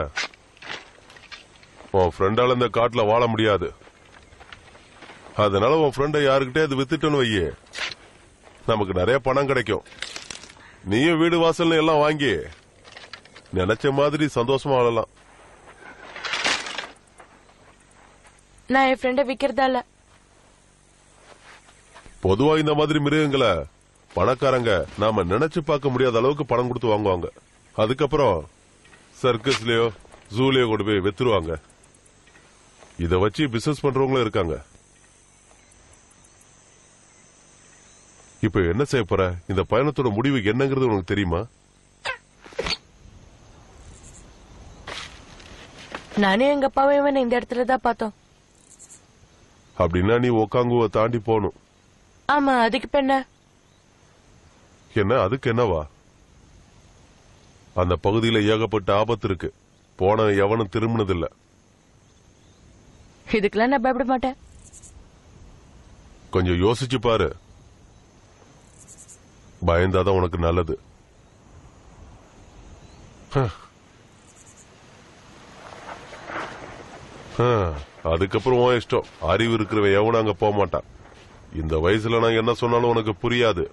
உன் ஃப்ரெண்டால இந்த காட்டுல வாழ முடியாது அதனால உன் ஃப்ரெண்டை யாருக்கிட்டே அது வித்துட்டேன்னு வையே நமக்கு நிறைய பணம் கிடைக்கும் நீயும் வீடு வாசல்னு எல்லாம் வாங்கி நினைச்ச மாதிரி சந்தோஷமா வாழலாம் நான் என் ஃப்ரெண்ட விக்கிறதா இல்ல பொதுவா இந்த மாதிரி மிருகங்களை பணக்காரங்க நாம நினைச்சு பார்க்க முடியாத அளவுக்கு பணம் கொடுத்து வாங்குவாங்க அதுக்கப்புறம் சர்க்கஸ்லயோ ஜூலயோ கொண்டு போய் வித்துருவாங்க இத வச்சு பிசினஸ் பண்றவங்களும் இருக்காங்க இப்ப என்ன செய்ய போற இந்த பயணத்தோட முடிவு என்னங்கிறது உனக்கு தெரியுமா நானும் எங்க அப்பாவும் இவனை இந்த இடத்துல தான் பார்த்தோம் அப்படின்னா நீ ஒக்காங்குவ தாண்டி போகணும் ஆமா அதுக்கு இப்ப என்ன என்ன அதுக்கு என்னவா அந்த பகுதியில ஏகப்பட்ட ஆபத்து இருக்கு போன எவனும் திரும்பினதில்ல இதுக்கெல்லாம் நான் பயப்பட மாட்டேன் கொஞ்சம் யோசிச்சு பாரு பயந்தாதான் உனக்கு நல்லது ஹ. ஹ, அதுக்கப்புறம் உன் இஷ்டம் அறிவு இருக்கிறவன் எவனும் அங்க போக மாட்டான் இந்த வயசுல நான் என்ன சொன்னாலும் உனக்கு புரியாது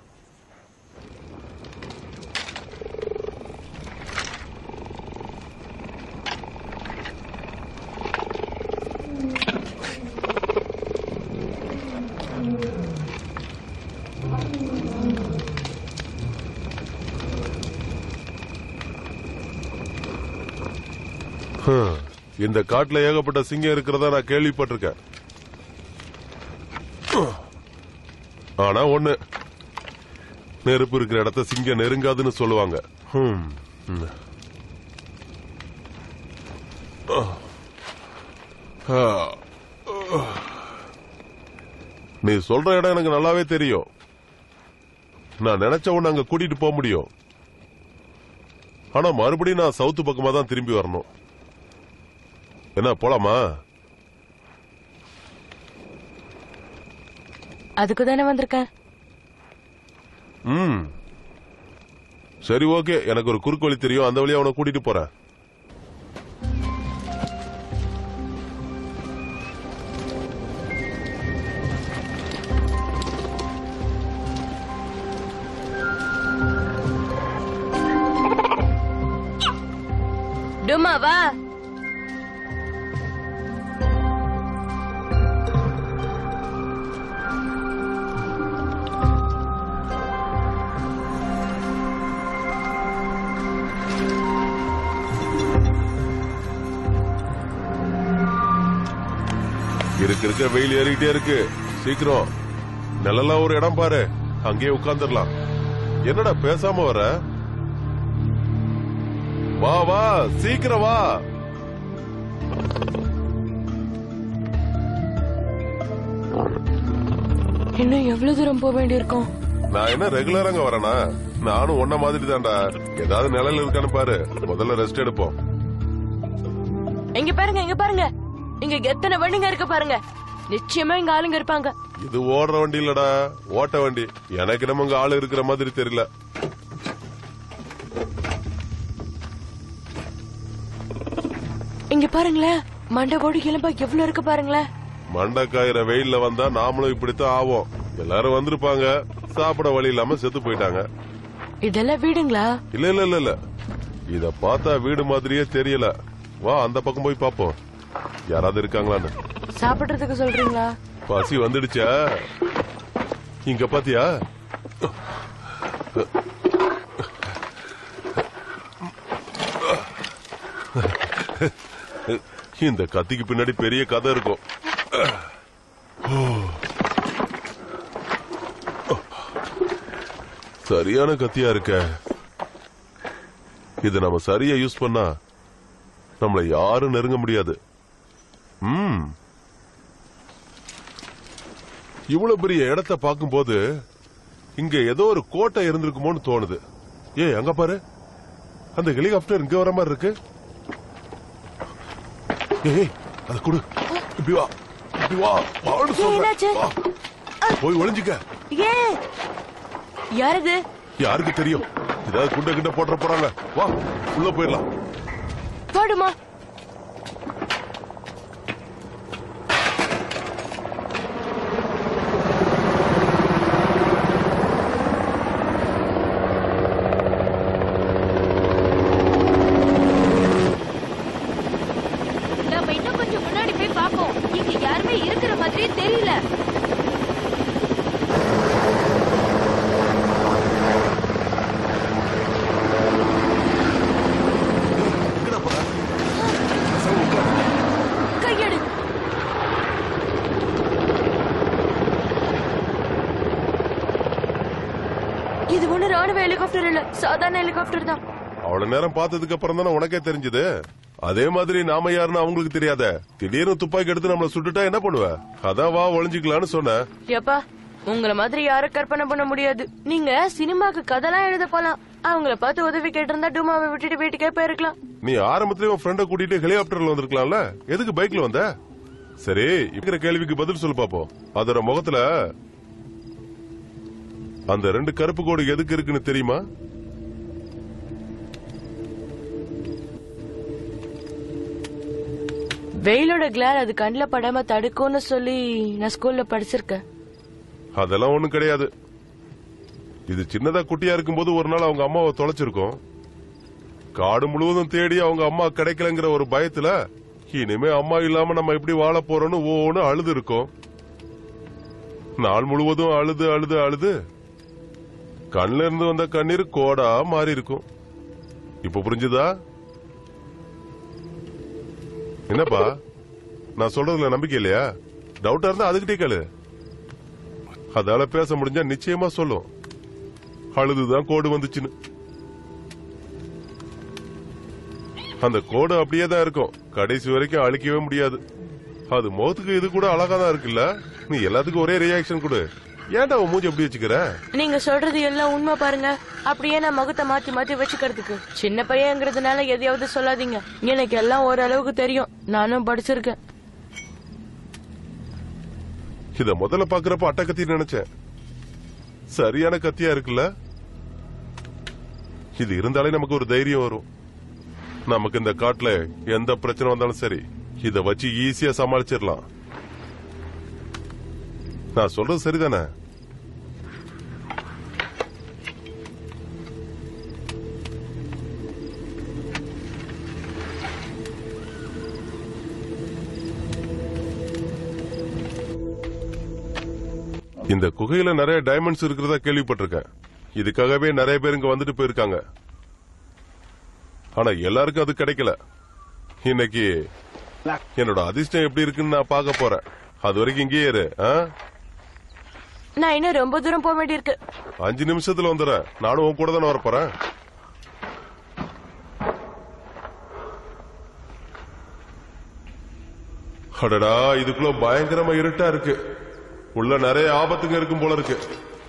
ஹம், இந்த காட்டுல ஏகப்பட்ட சிங்கம் இருக்கிறதா நான் கேள்விப்பட்டிருக்கேன் ஆனா ஒண்ணு நெருப்பு இருக்கிற இடத்த சிங்கம் நெருங்காதுன்னு சொல்லுவாங்க ஹம், ம். ஆ. நீ சொல்ற இடம் எனக்கு நல்லாவே தெரியும் நான் நினைச்ச உடனே அங்க கூட்டிட்டு போக முடியும் ஆனா மறுபடியும் நான் சவுத்து பக்கமா தான் திரும்பி வரணும் என்ன போலாமா அதுக்கு தானே வந்திருக்கேன் ம் சரி ஓகே எனக்கு ஒரு குறுக்கு வழி தெரியும் அந்த வழியா அவனை கூட்டிட்டு போறேன் போலாமா வா இருக்க இருக்க வெயில் ஏறிக்கிட்டே இருக்கு சீக்கிரம் நிழலாம் ஒரு இடம் பாரு அங்கேயே உட்கார்ந்துடலாம் என்னடா பேசாம வர வா வா சீக்கிரம் வா இன்னும் எவ்வளவு தூரம் போக வேண்டியிருக்கும் நான் என்ன ரெகுலராங்க வரேனா நானும் ஒன்ன மாதிரி தான்டா ஏதாவது நிழல் இருக்கான்னு பாரு முதல்ல ரெஸ்ட் எடுப்போம் இங்க பாருங்க இங்க பாருங்க இங்க எத்தனை வண்டிங்க இருக்கு பாருங்க நிச்சயமா இங்க ஆளுங்க இருப்பாங்க இது ஓடுற வண்டி இல்லடா ஓட்ட வண்டி எனக்கு நம்ம இங்க ஆளு இருக்கிற மாதிரி தெரியல இங்க பாருங்களேன் மண்டை ஓடி எலும்பா எவ்வளவு இருக்கு பாருங்களேன் மண்டை காயிற வெயில்ல வந்தா நாமளும் இப்படித்தான் ஆவோம் எல்லாரும் வந்திருப்பாங்க சாப்பிட வழி இல்லாம செத்து போயிட்டாங்க இதெல்லாம் வீடுங்களா இல்ல இல்ல இல்ல இல்ல இத பார்த்தா வீடு மாதிரியே தெரியல வா அந்த பக்கம் போய் பாப்போம் யாராவது இருக்காங்களான்னு சாப்பிடுறதுக்கு சொல்றீங்களா பசி வந்துடுச்சா இங்க பாத்தியா இந்த கத்திக்கு பின்னாடி பெரிய கதை இருக்கும் சரியான கத்தியா இருக்க இது நம்ம சரியா யூஸ் பண்ணா நம்மள யாரும் நெருங்க முடியாது ம் இவ்வளவு பெரிய இடத்த பார்க்கும்போது இங்க ஏதோ ஒரு கோட்டை இருந்திருக்குமோன்னு தோணுது ஏய் அங்க பாரு அந்த ஹெலிகாப்டர் இங்க வர மாதிரி இருக்கு ஏய் அத குடு இப்படி வா இப்படி வா வான்னு சொல்றேன். என்னாச்சு? வா. போய் ஒளிஞ்சுக்க ஏ யாரது யாருக்கு தெரியும் ஏதாவது குண்டை கிட்ட போட்டுற போறாங்க வா உள்ள போயிடலாம் போடுமா நம்ம இன்னும் கொஞ்சம் முன்னாடி போய் பாப்போம் இங்க யாருமே இருக்கிற மாதிரியே தெரியல கையெடு இது ஒண்ணு ராணுவ ஹெலிகாப்டர் இல்ல சாதாரண ஹெலிகாப்டர் தான் அவ்வளவு நேரம் பார்த்ததுக்கு அப்புறம் தானே உனக்கே தெரிஞ்சது அதே மாதிரி நாம யாருன்னு அவங்களுக்கு தெரியாத திடீர்னு துப்பாக்கி எடுத்து நம்மள சுட்டுட்டா என்ன பண்ணுவ அதான் வா ஒளிஞ்சுக்கலான்னு சொன்னேன் ஏப்பா உங்கள மாதிரி யாரும் கற்பனை பண்ண முடியாது நீங்க சினிமாக்கு கதைலாம் எழுத போலாம் அவங்கள பார்த்து உதவி கேட்டிருந்தா டூமாவை விட்டுட்டு வீட்டுக்கே போயிருக்கலாம் நீ ஆரம்பத்திலே உன் ஃப்ரெண்ட கூட்டிட்டு ஹெலிகாப்டர்ல வந்திருக்கலாம்ல எதுக்கு பைக்ல வந்த சரி இருக்கிற கேள்விக்கு பதில் சொல்லு பாப்போம் அதோட முகத்துல அந்த ரெண்டு கருப்பு கோடு எதுக்கு இருக்குன்னு தெரியுமா வெயிலோட கிளார் அது கண்ணுல படாம தடுக்கும்னு சொல்லி நான் ஸ்கூல்ல படிச்சிருக்கேன் அதெல்லாம் ஒண்ணும் கிடையாது இது சின்னதா குட்டியா இருக்கும்போது ஒரு நாள் அவங்க அம்மாவை தொலைச்சிருக்கோம் காடு முழுவதும் தேடி அவங்க அம்மா கிடைக்கலங்கிற ஒரு பயத்துல இனிமே அம்மா இல்லாம நம்ம எப்படி வாழ போறோம்னு ஒவ்வொன்னு அழுது இருக்கோம் நாள் முழுவதும் அழுது அழுது அழுது கண்ல இருந்து வந்த கண்ணீர் கோடா மாறி இருக்கும் இப்ப புரிஞ்சுதா என்னப்பா நான் சொல்றதுல நம்பிக்கை இல்லையா டவுட்டா இருந்தா அதுகிட்டே கேளு அதால பேச முடிஞ்சா நிச்சயமா சொல்லும் அழுதுதான் கோடு வந்துச்சுன்னு அந்த கோடு அப்படியே தான் இருக்கும் கடைசி வரைக்கும் அழிக்கவே முடியாது அது முகத்துக்கு இது கூட அழகா தான் இருக்குல்ல நீ எல்லாத்துக்கும் ஒரே ரியாக்ஷன் கொடு ஏன்டா உன் மூஞ்சி எப்படி வச்சுக்கிற நீங்க சொல்றது எல்லாம் உண்மை பாருங்க அப்படியே நான் முகத்தை மாத்தி மாத்தி வச்சுக்கிறதுக்கு சின்ன பையங்கிறதுனால எதையாவது சொல்லாதீங்க எனக்கு எல்லாம் ஓரளவுக்கு தெரியும் நானும் படிச்சிருக்கேன் இத முதல்ல பாக்குறப்ப அட்டை கத்தி நினைச்சேன் சரியான கத்தியா இருக்குல்ல இது இருந்தாலே நமக்கு ஒரு தைரியம் வரும் நமக்கு இந்த காட்டுல எந்த பிரச்சனை வந்தாலும் சரி இத வச்சு ஈஸியா சமாளிச்சிடலாம் நான் சொல்றது சரிதானே இந்த குகையில நிறைய டைமண்ட்ஸ் இருக்கிறதா கேள்விப்பட்டிருக்கேன் இதுக்காகவே நிறைய பேர் இங்க வந்துட்டு போயிருக்காங்க ஆனா எல்லாருக்கும் அது கிடைக்கல இன்னைக்கு என்னோட அதிர்ஷ்டம் எப்படி இருக்குன்னு நான் பார்க்க போறேன் அது வரைக்கும் இங்கேயே இரு ஆ? நான் இன்னும் ரொம்ப தூரம் போக வேண்டியிருக்கு அஞ்சு நிமிஷத்துல வந்துடுறேன் நானும் உன் கூட தானே வரப்போறேன் அடடா இதுக்குள்ள பயங்கரமா இருட்டா இருக்கு உள்ள நிறைய ஆபத்துங்க இருக்கும் போல இருக்கு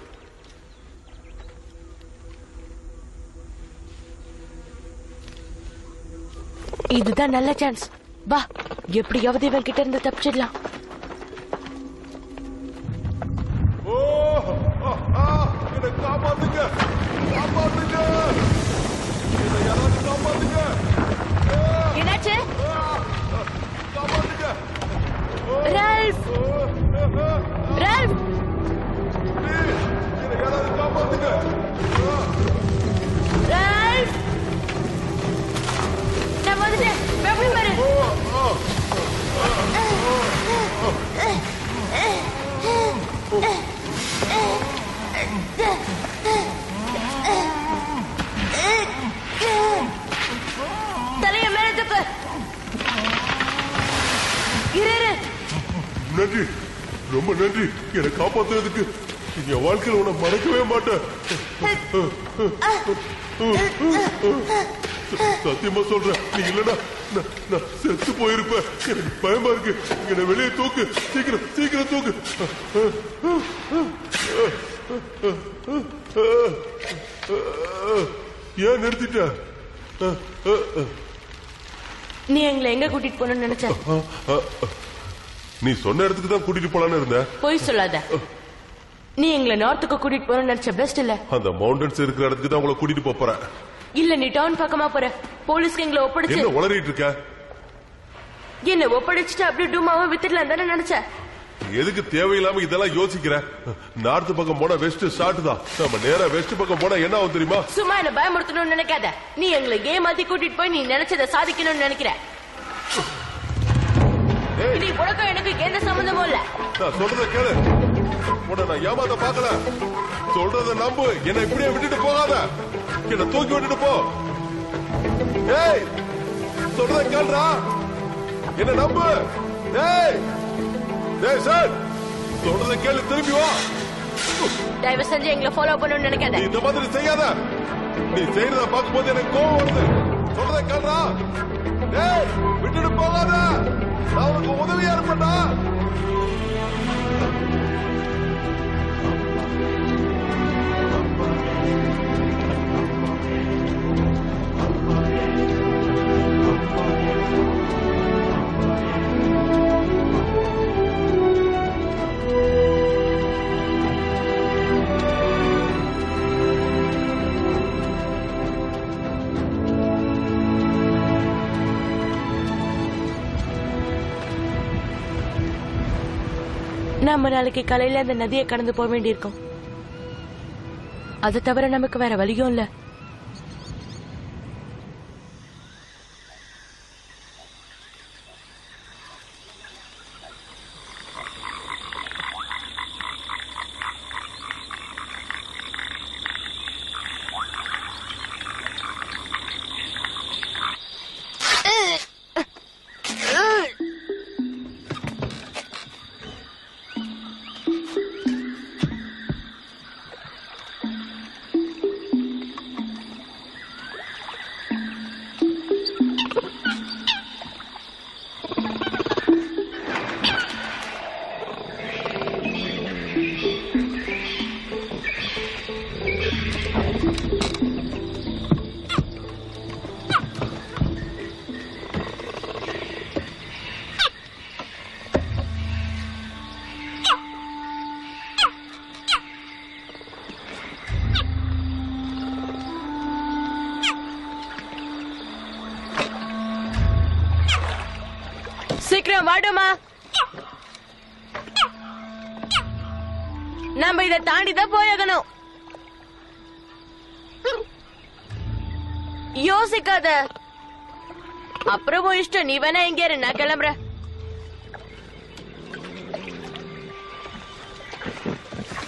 இதுதான் நல்ல சான்ஸ் வா எப்படியாவது இவன் கிட்ட இருந்து தப்பிச்சிடலாம் ஓ ஆ, ஆ, என்னை காப்பாத்துங்க காப்பாத்துங்க என்னை யாராவது காப்பாத்துங்க என்னாச்சு காப்பாத்துங்க ரால்ஃப் ரால்ஃப் என்னை யாராவது காப்பாத்துங்க ரால்ஃப் நான் வந்துட்டேன் எப்படி பாரு தலைய மேல தூக்கு இரு இரு நன்றி ரொம்ப நன்றி என்னை காப்பாத்துறதுக்கு என் வாழ்க்கையில உன்னை மறக்கவே மாட்டேன் சத்தியமா சொல்றேன் நீ இல்லனா நான் நான் செத்து போயிருப்பேன் எனக்கு பயமா இருக்கு என்னை வெளியே தூக்கு சீக்கிரம் சீக்கிரம் தூக்கு ஏன் நிறுத்திட்ட நீ எங்களை எங்க கூட்டிட்டு போகணும்னு நினைச்ச நீ சொன்ன இடத்துக்கு தான் கூட்டிட்டு போலான்னு இருந்த போய் சொல்லாத நீ எங்களை நார்த்துக்கு கூட்டிட்டு போகணும்னு நினைச்ச பெஸ்ட் இல்ல அந்த மவுண்டன்ஸ் இருக்கிற இடத்துக்கு தான் உங்களை கூட்டிட்டு போப் போறேன் இல்ல நீ டவுன் பக்கமா போற போலீஸ்க்கு எங்களை ஒப்படைச்சு என்ன உளறிட்டு இருக்க என்ன ஒப்படைச்சிட்டு அப்படியே டூமாவை வித்துடலாம் தானே நினைச்ச எதுக்கு தேவையில்லாம இதெல்லாம் யோசிக்கிற நார்த் பக்கம் போனா வெஸ்ட் ஷார்ட் தான் நம்ம நேரா வெஸ்ட் பக்கம் போனா என்ன ஆகும் தெரியுமா சும்மா என்ன பயமுறுத்தணும்னு நினைக்காத நீ எங்களை ஏமாத்தி கூட்டிட்டு போய் நீ நினைச்சதை சாதிக்கணும்னு நினைக்கிற நீ உனக்கும் எனக்கு எந்த சம்பந்தமும் இல்ல நான் சொல்றத கேளு உன்னை நான் ஏமாத்த பார்க்கல சொல்றத நம்பு என்னை இப்படியே விட்டுட்டு போகாத என்ன தூக்கி விட்டுட்டு போ ஏய் சொல்றத கேளுடா என்ன நம்பு ஏய் ஏய் சார் சொல்றத கேளு திரும்பி வா தயவு செஞ்சு எங்களை ஃபாலோ பண்ணணும்னு நினைக்காத நீ இந்த மாதிரி செய்யாத நீ செய்யறத பார்க்கும்போது எனக்கு கோவம் வருது சொல்றத கேளுடா ஏய் விட்டுட்டு போகாத நான் உனக்கு உதவியா இருப்பேன்டா நம்ம நாளைக்கு காலையில அந்த நதியை கடந்து போக வேண்டியிருக்கும் அதை தவிர நமக்கு வேற வழியும் இல்ல சீக்கிரம் வாடுமா நம்ம இதை தாண்டி தான் போயாகணும் யோசிக்காத அப்புறம் உன் இஷ்டம் நீ வேணா எங்க இரு நான் கிளம்புறேன்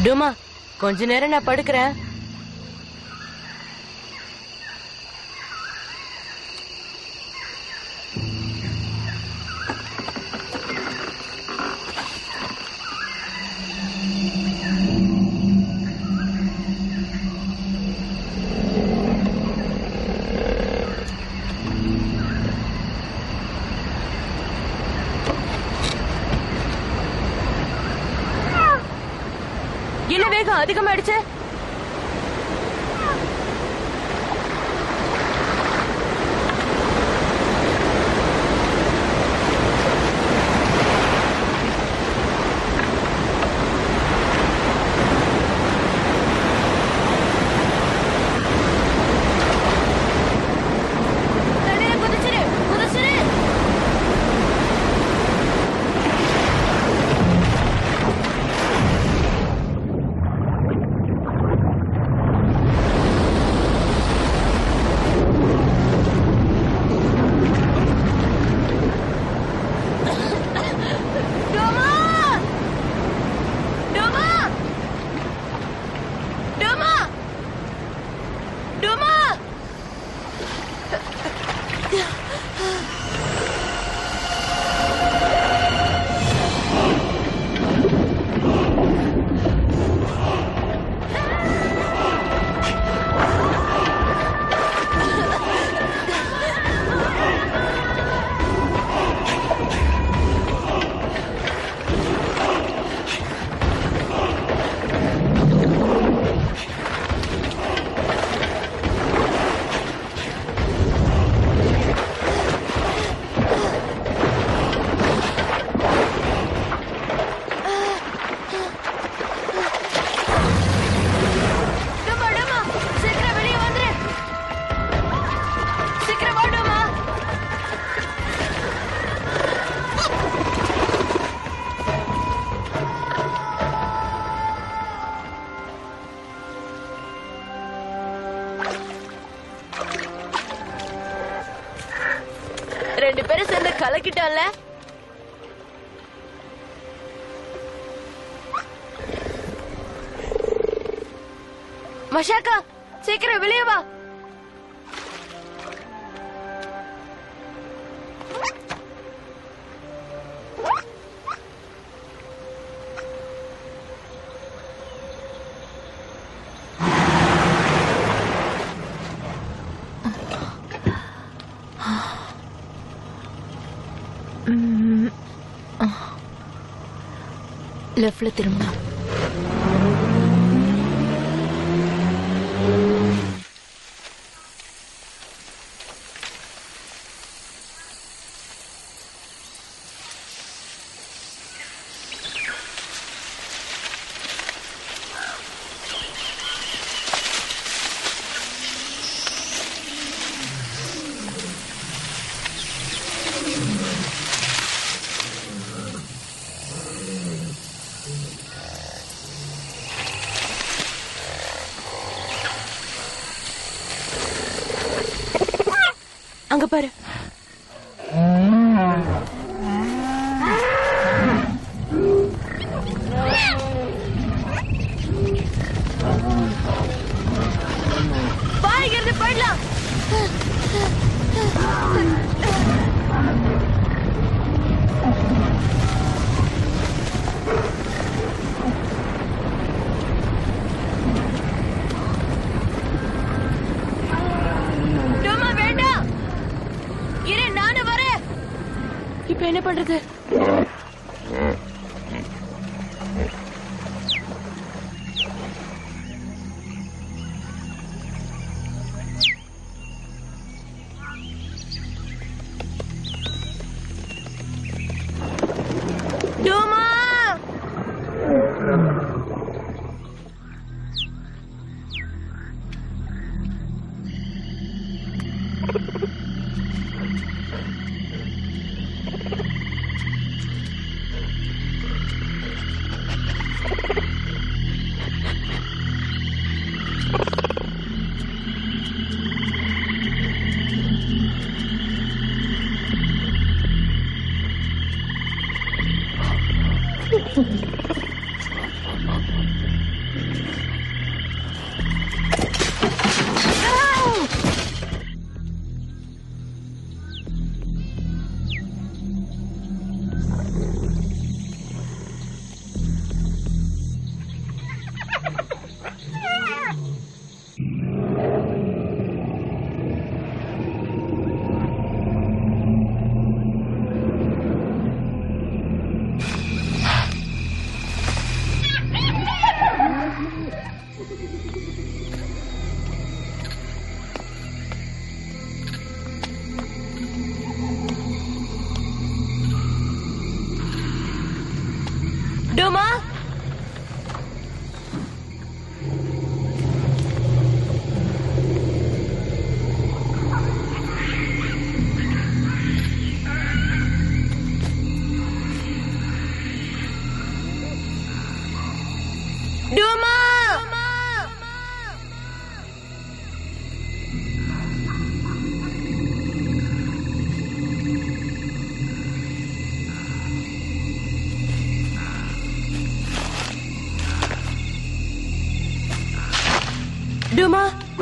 டோமா கொஞ்ச நேரம் நான் படுக்கிறேன் என்ன வேகம் அதிகமாயிடுச்சு தண்ணியில குதிச்சிரு குதிச்சிரு டோமா டோமா டோமா டோமா டோமா டோமா சீக்கிரம் வெளியே வந்துரு சீக்கிரம் வா டோமா ரெண்டு பேரும் சேர்ந்து கலக்கிட்டோம்ல மஷாக்கா சீக்கிரம் வெளியே வா லெஃப்ட்ல திரும்பினா அங்க பாரு பாருங்க போயிடலாம் டோமா வேண்டாம் இரு நானும் வரேன் இப்ப என்ன பண்றது டோமா டோமா டோமா டோமா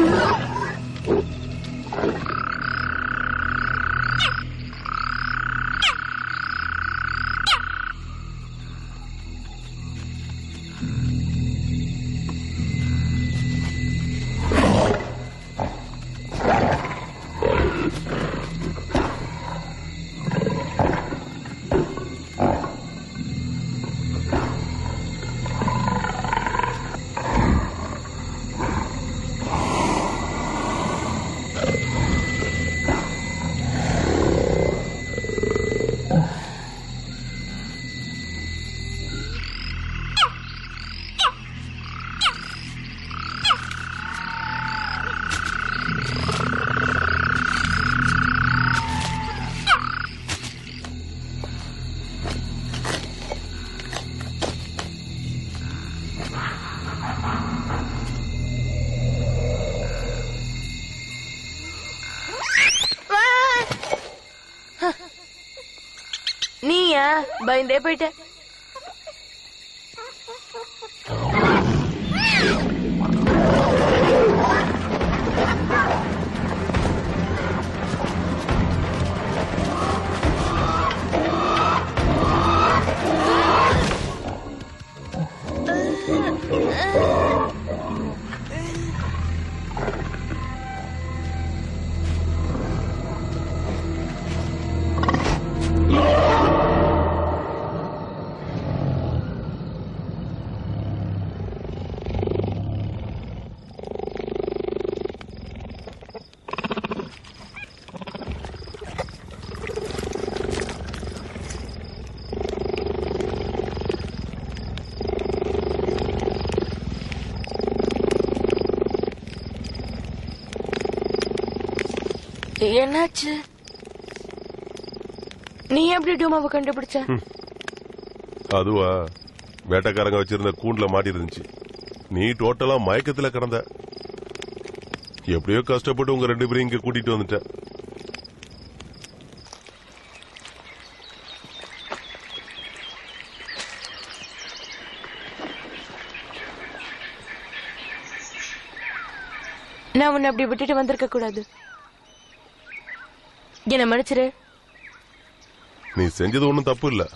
நீயா பயந்தே போயிட்ட என்னாச்சு நீ எப்படி டோமாவை கண்டுபிடிச்ச அதுவா வேட்டைக்காரங்க வச்சிருந்த கூண்டுல மாட்டி இருந்துச்சு நீ டோட்டலா மயக்கத்துல கிடந்த எப்படியோ கஷ்டப்பட்டு உங்க ரெண்டு பேரும் இங்க கூட்டிட்டு வந்துட்ட நான் உன்னை அப்படி விட்டுட்டு வந்திருக்க கூடாது என்ன மன்னிச்சிரு நீ செஞ்சது ஒண்ணும் தப்பு இல்ல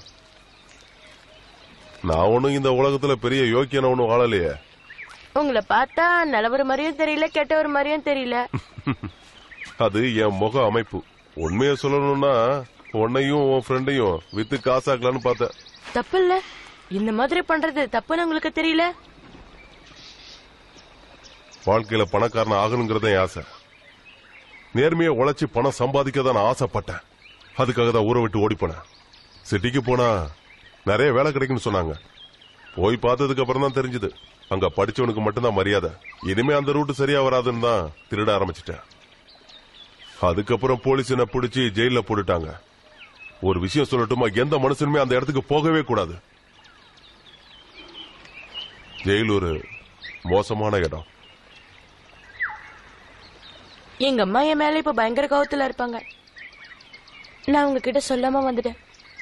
நான் ஒண்ணும் இந்த உலகத்துல பெரிய யோக்கியன ஒண்ணும் வாழலையே உங்களை பார்த்தா நல்லவர் மாதிரியும் தெரியல கெட்டவர் மாதிரியும் தெரியல அது என் முக அமைப்பு உண்மையை சொல்லணும்னா உன்னையும் உன் ஃப்ரெண்டையும் வித்து காசாக்கலான்னு பார்த்தேன் தப்பு இல்ல இந்த மாதிரி பண்றது தப்புன்னு உங்களுக்கு தெரியல வாழ்க்கையில பணக்காரன் ஆகணுங்கிறத என் ஆசை நேர்மையை உழைச்சி பணம் சம்பாதிக்க தான் நான் ஆசைப்பட்டேன் அதுக்காக தான் ஊரை விட்டு ஓடி போனேன் சிட்டிக்கு போனா நிறைய வேலை கிடைக்கும்னு சொன்னாங்க போய் பார்த்ததுக்கு அப்புறம் தான் தெரிஞ்சது அங்க படிச்சவனுக்கு மட்டும்தான் மரியாதை இனிமே அந்த ரூட் சரியா வராதுன்னு தான் திருட ஆரம்பிச்சிட்டேன் அதுக்கப்புறம் போலீஸ் என்ன பிடிச்சி ஜெயில போட்டுட்டாங்க ஒரு விஷயம் சொல்லட்டுமா எந்த மனுஷனுமே அந்த இடத்துக்கு போகவே கூடாது ஜெயில் ஒரு மோசமான இடம் எங்க அம்மா என் மேல இப்ப பயங்கர கோவத்துல இருப்பாங்க நான் உங்ககிட்ட சொல்லாம வந்துட்டேன்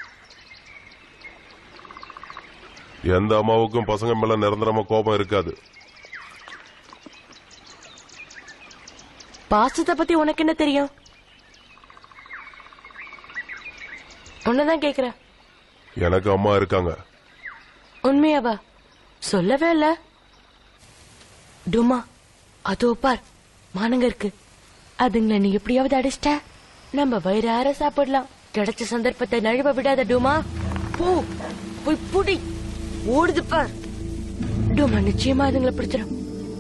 எந்த அம்மாவுக்கும் பசங்க மேல நிரந்தரமா கோபம் இருக்காது பாசத்தை பத்தி உனக்கு என்ன தெரியும் உன்னதான் கேக்குறேன் எனக்கு அம்மா இருக்காங்க உண்மையாவா சொல்லவே இல்ல டுமா அதோ பார் மானங்க இருக்கு அதுங்களை நீ எப்படியாவது அடிச்சிட்ட நம்ம வயிறார சாப்பிடலாம் கிடைச்ச சந்தர்ப்பத்தை நழுவ விடாத டுமா போ போய் புடி ஓடுது பார் டுமா நிச்சயமா அதுங்களை பிடிச்சிடும்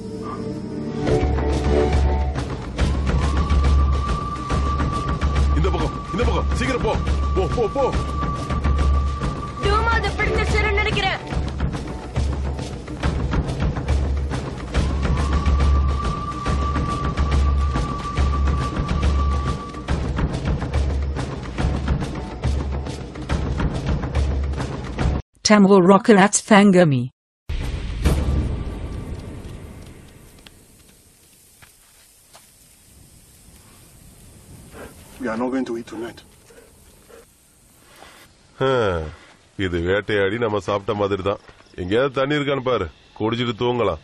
இந்த பக்கம் இந்த பக்கம் சீக்கிரம் போ போ போ போ டுமா அதை பிடிச்சிருச்சுன்னு நினைக்கிறேன் Tamil Rockelat's Fangami. We are not going to eat tonight. ஹம், இது வேட்டையாடி நம்ம சாப்பிட்ட மாதிரி தான் எங்கேயாவது தண்ணி இருக்கான்னு பாரு குடிச்சிட்டு தூங்கலாம்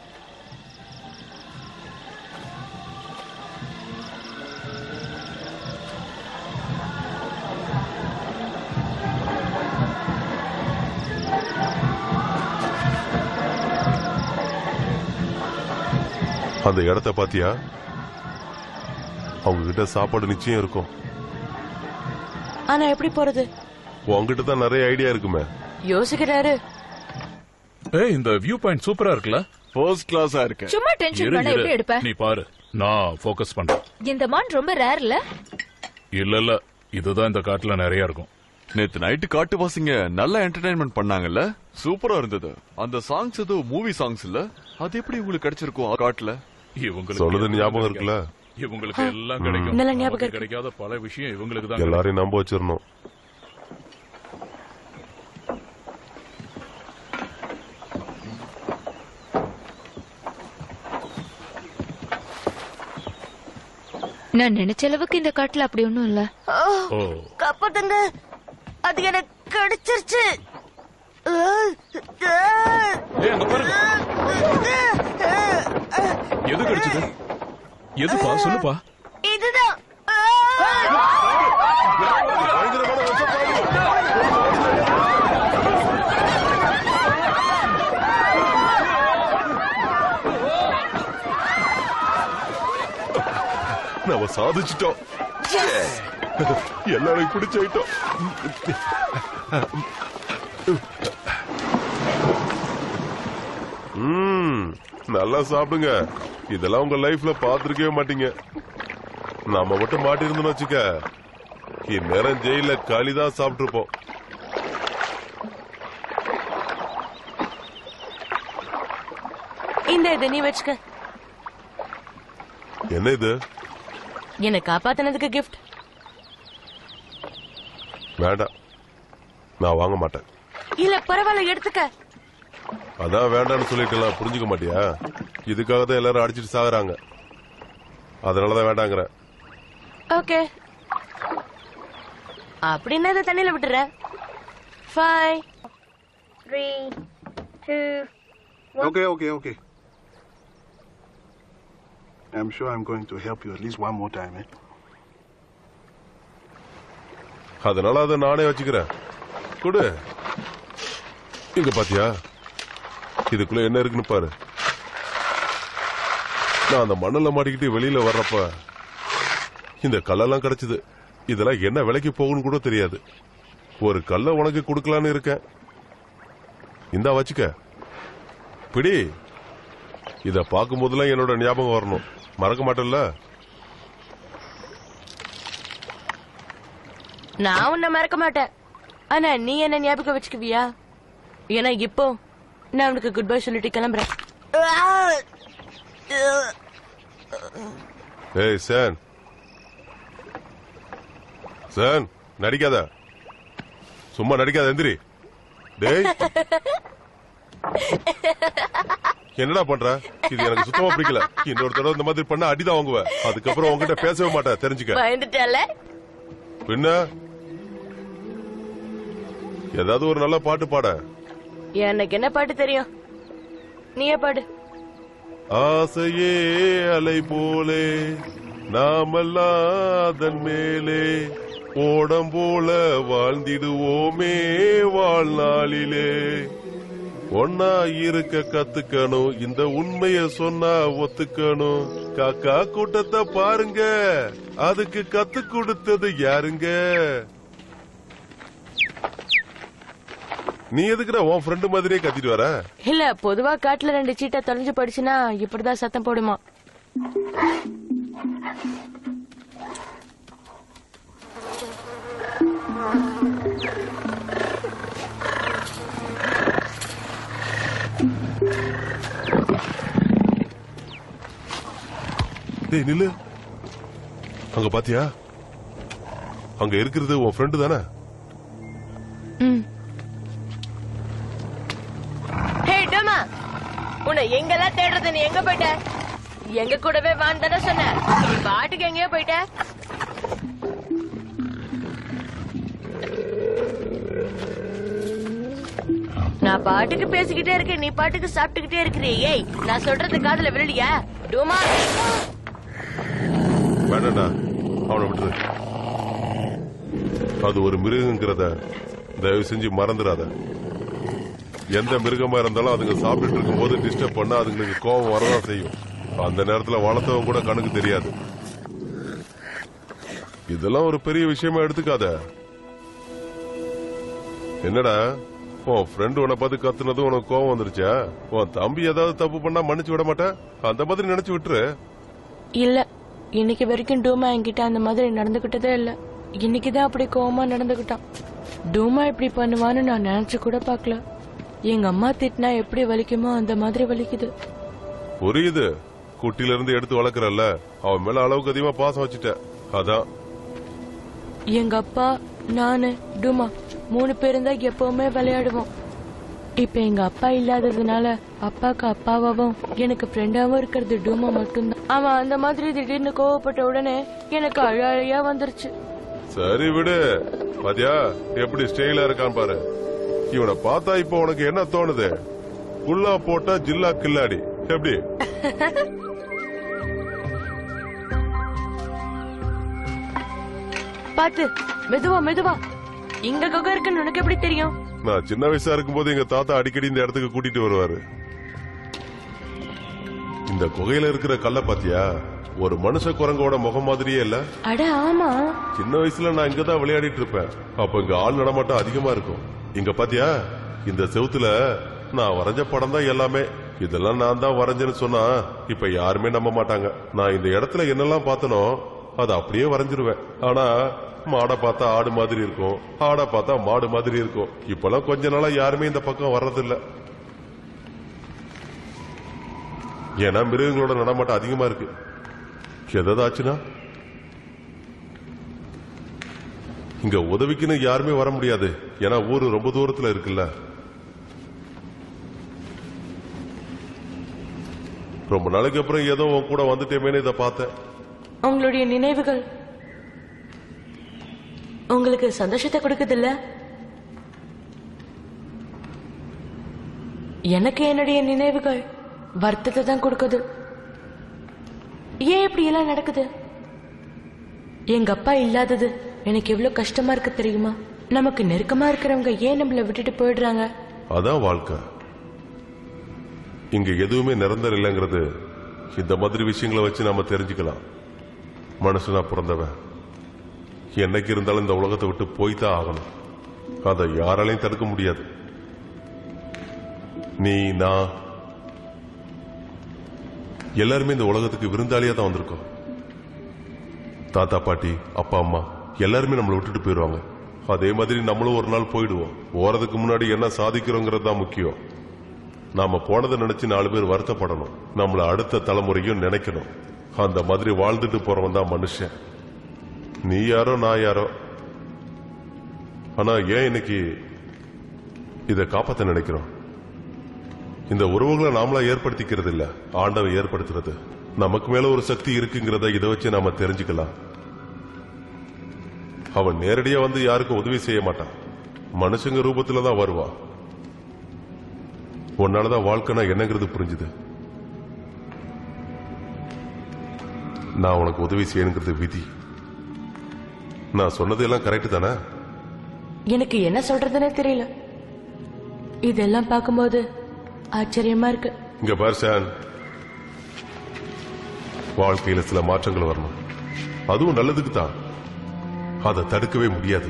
அந்த இடத்த பாத்தியா அவங்க கிட்ட சாப்பாடு நிச்சயம் இருக்கும் ஆனா எப்படி போறது உங்ககிட்ட தான் நிறைய ஐடியா இருக்குமே யோசிக்கிறாரு ஏய் இந்த வியூ பாயிண்ட் சூப்பரா இருக்குல்ல ஃபர்ஸ்ட் கிளாஸா இருக்கு சும்மா டென்ஷன் இரு, பண்ணா இரு. எப்படி எடுப்ப நீ பாரு நான் ஃபோக்கஸ் பண்றேன் இந்த மான் ரொம்ப ரேர்ல இல்ல இல்ல இதுதான் இந்த காட்டுல நிறைய இருக்கும் நேத்து நைட்டு காட்டு வாசிங்க நல்ல என்டர்டைன்மெண்ட் பண்ணாங்கல்ல சூப்பரா இருந்தது அந்த சாங்ஸ் ஏதோ மூவி சாங்ஸ் இல்ல அது எப்படி உங்களுக்கு கிடைச்சிருக்கும் ஆ காட்டுல இவங்களுக்கு சொல்லுது எல்லாம் ஞாபகம் கிடைக்கும். இருக்குல்ல இவங்களுக்கு எல்லாம் ம். கிடைக்கும் நல்லா ஞாபகம் நமக்கு இருக்கு. கிடைக்காத பல விஷயம் இவங்களுக்கு தான் கிடைக்கும். எல்லாரையும் நம்ப வச்சிடணும் நான் நினைச்ச அளவுக்கு இந்த காட்டுல அப்படி ஒண்ணும் இல்ல ஓ காப்பாத்துங்க அது எனக்கு கிடைச்சிருச்சு ஏய், அங்க பாருங்க. எது கிடைச்சது எதுப்பா சொல்லுப்பா இதுதான் நம்ம சாதிச்சிட்டோம் எல்லாரும் பிடிச்ச ஐட்டம் ம், நல்லா சாப்பிடுங்க இதெல்லாம் உங்க லைஃப்ல பாத்துருக்கவே மாட்டீங்க நாம மட்டும் மாட்டிருந்தோம்னு வச்சுக்க இந்நேரம் ஜெயில களிதான் சாப்பிட்டுருப்போம் இந்த இதை நீ வச்சுக்க என்ன இது என்னை காப்பாத்தினதுக்கு கிஃப்ட் வேண்டாம் நான் வாங்க மாட்டேன் இல்ல பரவாயில்ல எடுத்துக்க அதான் வேண்டாம்னு சொல்லிட்டுலாம் புரிஞ்சுக்க மாட்டியா இதுக்காக தான் எல்லாரும் அடிச்சிட்டு சாகுறாங்க அதனாலதான் வேண்டாங்கிறேன் ஓகே அப்படின்னா இதை தண்ணியில விட்டுறேன் five three two Okay, okay, okay. I'm sure I'm going to help you at least one more time, eh? அதனால அதை நானே வச்சுக்கிறேன் கொடு இங்க பாத்தியா இதுக்குள்ள என்ன இருக்குன்னு பாரு நான் அந்த மண்ணுல மாட்டிக்கிட்டு வெளியில வர்றப்ப இந்த கல்லெல்லாம் கிடைச்சது இதெல்லாம் என்ன விலைக்கு போகும்னு கூட தெரியாது ஒரு கல்லை உனக்கு கொடுக்கலான்னு இருக்கேன் இந்தா வச்சுக்க பிடி இத பார்க்கும் போதெல்லாம் என்னோட ஞாபகம் வரணும் மறக்க மாட்டேன்ல நான் உன்னை மறக்க மாட்டேன் ஆனா நீ என்ன ஞாபகம் வச்சுக்குவியா ஏன்னா இப்போ நான் உனக்கு குட் பை சொல்லிட்டு கிளம்புறேன் ஏய் சேன் சேன் நடிக்காத சும்மா நடிக்காத எந்திரி டேய் என்னடா பண்ற இது எனக்கு சுத்தமா பிடிக்கல இன்னொரு தடவை இந்த மாதிரி பண்ண அடிதான் வாங்குவேன் அதுக்கப்புறம் உன்கிட்ட பேசவே மாட்டேன் தெரிஞ்சுக்க பயந்துட்டல பின்ன ஏதாவது ஒரு நல்ல பாட்டு பாட எனக்கு என்ன பாட்டு தெரியும் நீயே பாடு ஆசையே அலை போலே நாமெல்லாம் அதன் மேலே ஓடம் போல வாழ்ந்திடுவோமே வாழ்நாளிலே ஒன்னா இருக்க கத்துக்கணும் இந்த உண்மைய சொன்னா ஒத்துக்கணும் காக்கா கூட்டத்தை பாருங்க அதுக்கு கத்து கொடுத்தது யாருங்க நீ எதுக்குடா உன் ஃப்ரெண்டு மாதிரியே கத்திட்டு வர இல்ல பொதுவா காட்டுல ரெண்டு சீட்டை தொலைஞ்சு படிச்சுனா இப்படிதான் சத்தம் போடுமா டேய் நில்லு அங்க பாத்தியா அங்க இருக்கிறது உன் ஃப்ரெண்டு தானே ம் உன்னை எங்கெல்லாம் தேடுறது நீ எங்க போயிட்ட எங்க கூடவே வான்னு தானே சொன்ன நீ பாட்டுக்கு எங்கேயோ போயிட்ட நான் பாட்டுக்கு பேசிக்கிட்டே இருக்கேன் நீ பாட்டுக்கு சாப்பிட்டுக்கிட்டே இருக்கிறீ ஏய் நான் சொல்றது காதுல விரலியா டூமா வேண்டாம்டா அவனை விட்டுரு அது ஒரு மிருகங்கிறத தயவு செஞ்சு மறந்துடாத எந்த மிருகமா இருந்தாலும் அதுங்க சாப்பிட்டுட்டு இருக்கும்போது டிஸ்டர்ப் பண்ணா அதுங்களுக்கு கோபம் வரதான் செய்யும் அந்த நேரத்துல வளர்த்தவங்க கூட கணக்கு தெரியாது இதெல்லாம் ஒரு பெரிய விஷயமா எடுத்துக்காத என்னடா உன் ஃப்ரெண்டு உன்னை பார்த்து கத்துனதும் உனக்கு கோவம் வந்துருச்சா உன் தம்பி ஏதாவது தப்பு பண்ணா மன்னிச்சு விட மாட்டேன் அந்த மாதிரி நினைச்சு விட்டுரு இல்ல இன்னைக்கு வரைக்கும் டூமா என்கிட்ட அந்த மாதிரி நடந்துகிட்டதே இல்ல இன்னைக்குதான் அப்படி கோவமா நடந்துகிட்டான் டூமா இப்படி பண்ணுவான்னு நான் நினைச்சு கூட பார்க்கல எங்க அம்மா திட்டினா எப்படி வலிக்குமோ அந்த மாதிரி வலிக்குது புரியுது குட்டில இருந்து எடுத்து வளர்க்கறல்ல அவன் மேல அளவுக்கு அதிகமா பாசம் வச்சுட்ட அதான் எங்க அப்பா நானு டூமா மூணு பேரும் தான் எப்பவுமே விளையாடுவோம் இப்ப எங்க அப்பா இல்லாததுனால அப்பாக்கு அப்பாவாவும் எனக்கு ஃப்ரெண்டாவும் இருக்கிறது டூமா மட்டும்தான் அவன் அந்த மாதிரி திடீர்னு கோவப்பட்ட உடனே எனக்கு அழ அழையா வந்துருச்சு சரி விடு பாத்தியா எப்படி ஸ்டைலா இருக்கான் பாரு இவனை பார்த்தா இப்போ உனக்கு என்ன தோணுது குல்லா போட்டா ஜில்லா கில்லாடி எப்படி பாத்து மெதுவா மெதுவா இங்க குகை இருக்குன்னு உனக்கு எப்படி தெரியும் நான் சின்ன வயசா இருக்கும்போது எங்க தாத்தா அடிக்கடி இந்த இடத்துக்கு கூட்டிட்டு வருவாரு இந்த குகையில இருக்கிற கல்ல பாத்தியா ஒரு மனுஷ குரங்கோட முகம் மாதிரியே இல்ல அட ஆமா சின்ன வயசுல நான் இங்கதான் விளையாடிட்டு இருப்பேன் அப்ப இங்க ஆள் நடமாட்டம் அதிகமா இருக்கும் இங்க பாத்தியா இந்த செவுத்துல நான் வரைஞ்ச படம் தான் எல்லாமே இதெல்லாம் நான் தான் வரைஞ்சேன்னு சொன்னா இப்ப யாருமே நம்ப மாட்டாங்க நான் இந்த இடத்துல என்னெல்லாம் பார்த்தனோ அதை அப்படியே வரைஞ்சிருவேன் ஆனா மாடை பார்த்தா ஆடு மாதிரி இருக்கும் ஆடை பார்த்தா மாடு மாதிரி இருக்கும் இப்பெல்லாம் கொஞ்ச நாளா யாருமே இந்த பக்கம் வர்றதில்ல ஏன்னா மிருகங்களோட நடமாட்டம் அதிகமா இருக்கு எதாவது ஆச்சுன்னா இங்க உதவிக்குன்னு யாருமே வர முடியாது ஏன்னா ஊரு ரொம்ப தூரத்துல இருக்குல்ல ரொம்ப நாளைக்கு அப்புறம் ஏதோ உன் கூட வந்துட்டேமேனு இதை பார்த்தேன் உங்களுடைய நினைவுகள் உங்களுக்கு சந்தோஷத்தை கொடுக்குதுல்ல எனக்கு என்னுடைய நினைவுகள் வருத்தத்தை தான் கொடுக்குது ஏன் இப்படி எல்லாம் நடக்குது எங்க அப்பா இல்லாதது எனக்கு எவ்வளவு கஷ்டமா இருக்கு தெரியுமா நமக்கு நெருக்கமா இருக்கிறவங்க ஏன் நம்மள விட்டுட்டு போயிடுறாங்க அதான் வாழ்க்கை இங்க எதுவுமே நிரந்தரம் இல்லைங்கிறது இந்த மாதிரி விஷயங்களை வச்சு நாம தெரிஞ்சுக்கலாம் மனுஷனா பிறந்தவன் என்னைக்கு இருந்தாலும் இந்த உலகத்தை விட்டு போய்தான் ஆகணும் அதை யாராலையும் தடுக்க முடியாது நீ நான் எல்லாருமே இந்த உலகத்துக்கு விருந்தாளியா தான் வந்திருக்கோம் தாத்தா பாட்டி அப்பா அம்மா எல்லாருமே நம்மளை விட்டுட்டு போயிடுவாங்க அதே மாதிரி நம்மளும் ஒரு நாள் போயிடுவோம் போறதுக்கு முன்னாடி என்ன சாதிக்கிறோங்கிறது தான் முக்கியம் நாம போனதை நினைச்சு நாலு பேர் வருத்தப்படணும் நம்மள அடுத்த தலைமுறையும் நினைக்கணும் அந்த மாதிரி வாழ்ந்துட்டு போறவன் தான் மனுஷன் நீ யாரோ நான் யாரோ ஆனா ஏன் இன்னைக்கு இதை காப்பாத்த நினைக்கிறோம் இந்த உறவுகளை நாமளா ஏற்படுத்திக்கிறது இல்ல ஆண்டவன் ஏற்படுத்துறது நமக்கு மேல ஒரு சக்தி இருக்குங்கிறத இதை வச்சு நாம தெரிஞ்சுக்கலாம் அவன் நேரடியா வந்து யாருக்கும் உதவி செய்ய மாட்டான் மனுஷங்க ரூபத்துல தான் வருவான் உன்னாலதான் வாழ்க்கைனா என்னங்கிறது புரிஞ்சுது நான் உனக்கு உதவி செய்யணுங்கிறது விதி நான் சொன்னது எல்லாம் கரெக்ட் தானே எனக்கு என்ன சொல்றதுன்னே தெரியல இதெல்லாம் பார்க்கும்போது ஆச்சரியமா இருக்கு இங்க பார் சான் வாழ்க்கையில சில மாற்றங்கள் வரணும் அதுவும் நல்லதுக்கு தான் அதை தடுக்கவே முடியாது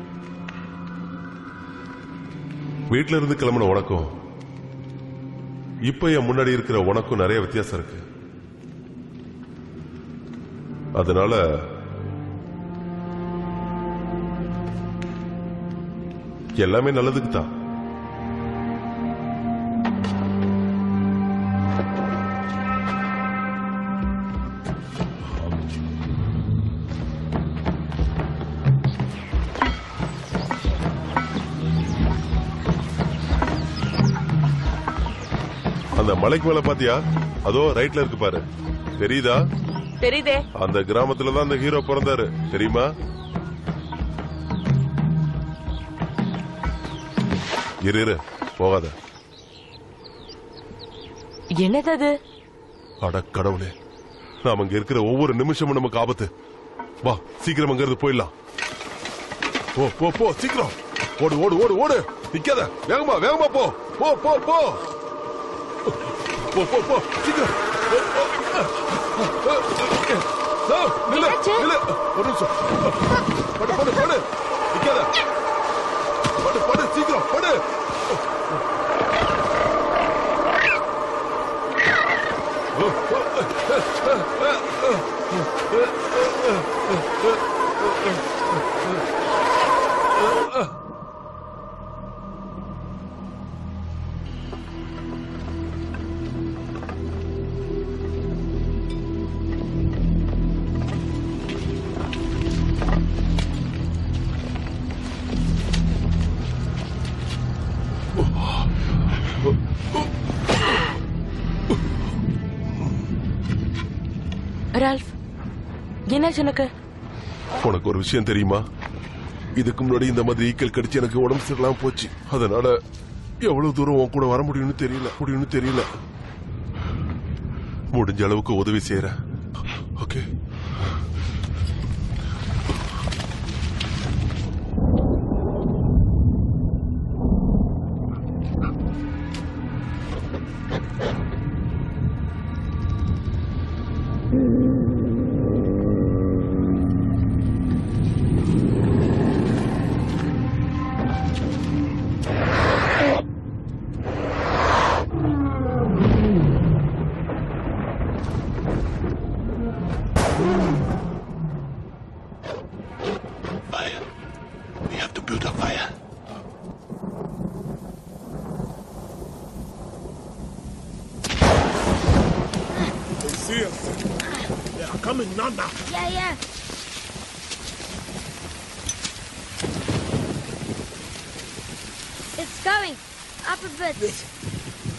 வீட்ல இருந்து கிளம்பின உனக்கும் இப்ப என் முன்னாடி இருக்கிற உனக்கும் நிறைய வித்தியாசம் இருக்கு அதனால எல்லாமே நல்லதுக்கு தான் அந்த மலைக்கு மேல பாத்தியா அதோ ரைட்ல இருக்கு பாரு தெரியுதா தெரியுதே அந்த கிராமத்துல தான் அந்த ஹீரோ பிறந்தாரு தெரியுமா இரு இரு போகாத என்னது அது அட கடவுளே நாம இங்க இருக்கிற ஒவ்வொரு நிமிஷமும் நமக்கு ஆபத்து வா சீக்கிரம் அங்க இருந்து போயிடலாம் போ போ போ சீக்கிரம் ஓடு ஓடு ஓடு ஓடு நிக்காத வேகமா வேகமா போ போ போ போ போ போ போ சீக்கிரம் ஆ, நில்லு, நில்லு. ஒரு நிமிஷம் படு படு படு நிக்காத படு படு சீக்கிரம் படு ரால்ஃப் என்னாச்சு உனக்கு உனக்கு ஒரு விஷயம் தெரியுமா இதுக்கு முன்னாடி இந்த மாதிரி ஈக்கள் கடிச்சு எனக்கு உடம்பு சரியில்லாம போச்சு அதனால எவ்வளவு தூரம் உன் கூட வர முடியும்னு தெரியல முடியும்னு தெரியல முடிஞ்ச அளவுக்கு உதவி செய்யறேன் okay Fire. We have to build a fire. They see us. They are coming now, now. Yeah, yeah. It's going up a bit.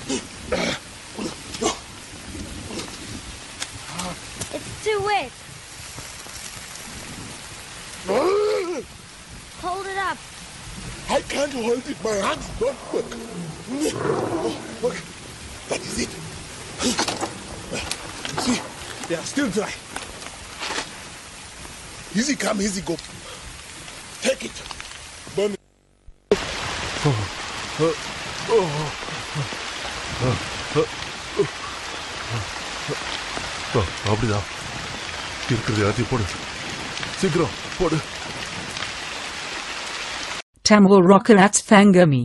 It's too wet. Hold it up. I can't hold it. My hands don't work. Oh, look. That is it. See, they are still dry. Easy come, easy go. Take it. Burn it. ஆ, அப்படிதான் இருக்கிறது எல்லாத்தையும் போடு சீக்கிரம் போடு Tamil Rockets Fangami.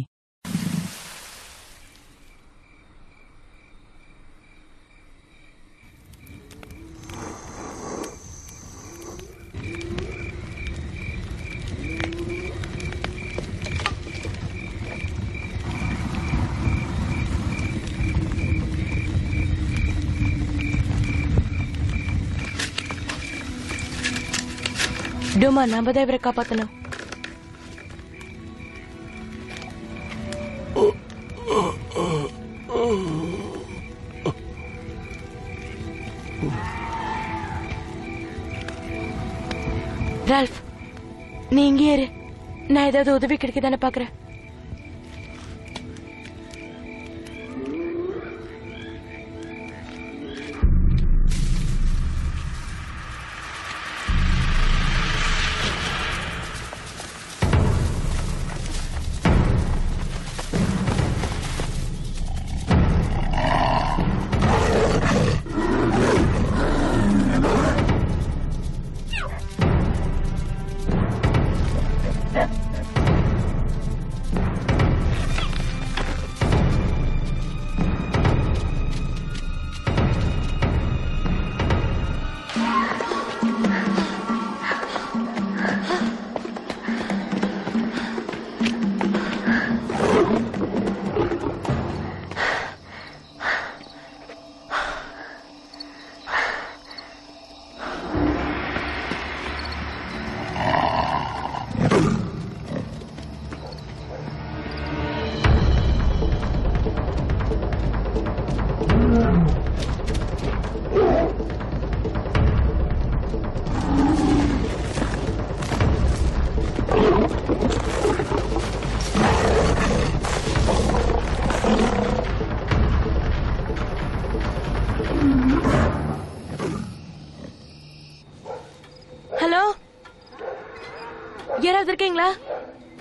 டோமா நாம தான் இவரை காப்பாத்தணும் ரால்ஃப் நீ இங்கே இரு நான் ஏதாவது உதவி கிடைக்குதானே பாக்குறேன்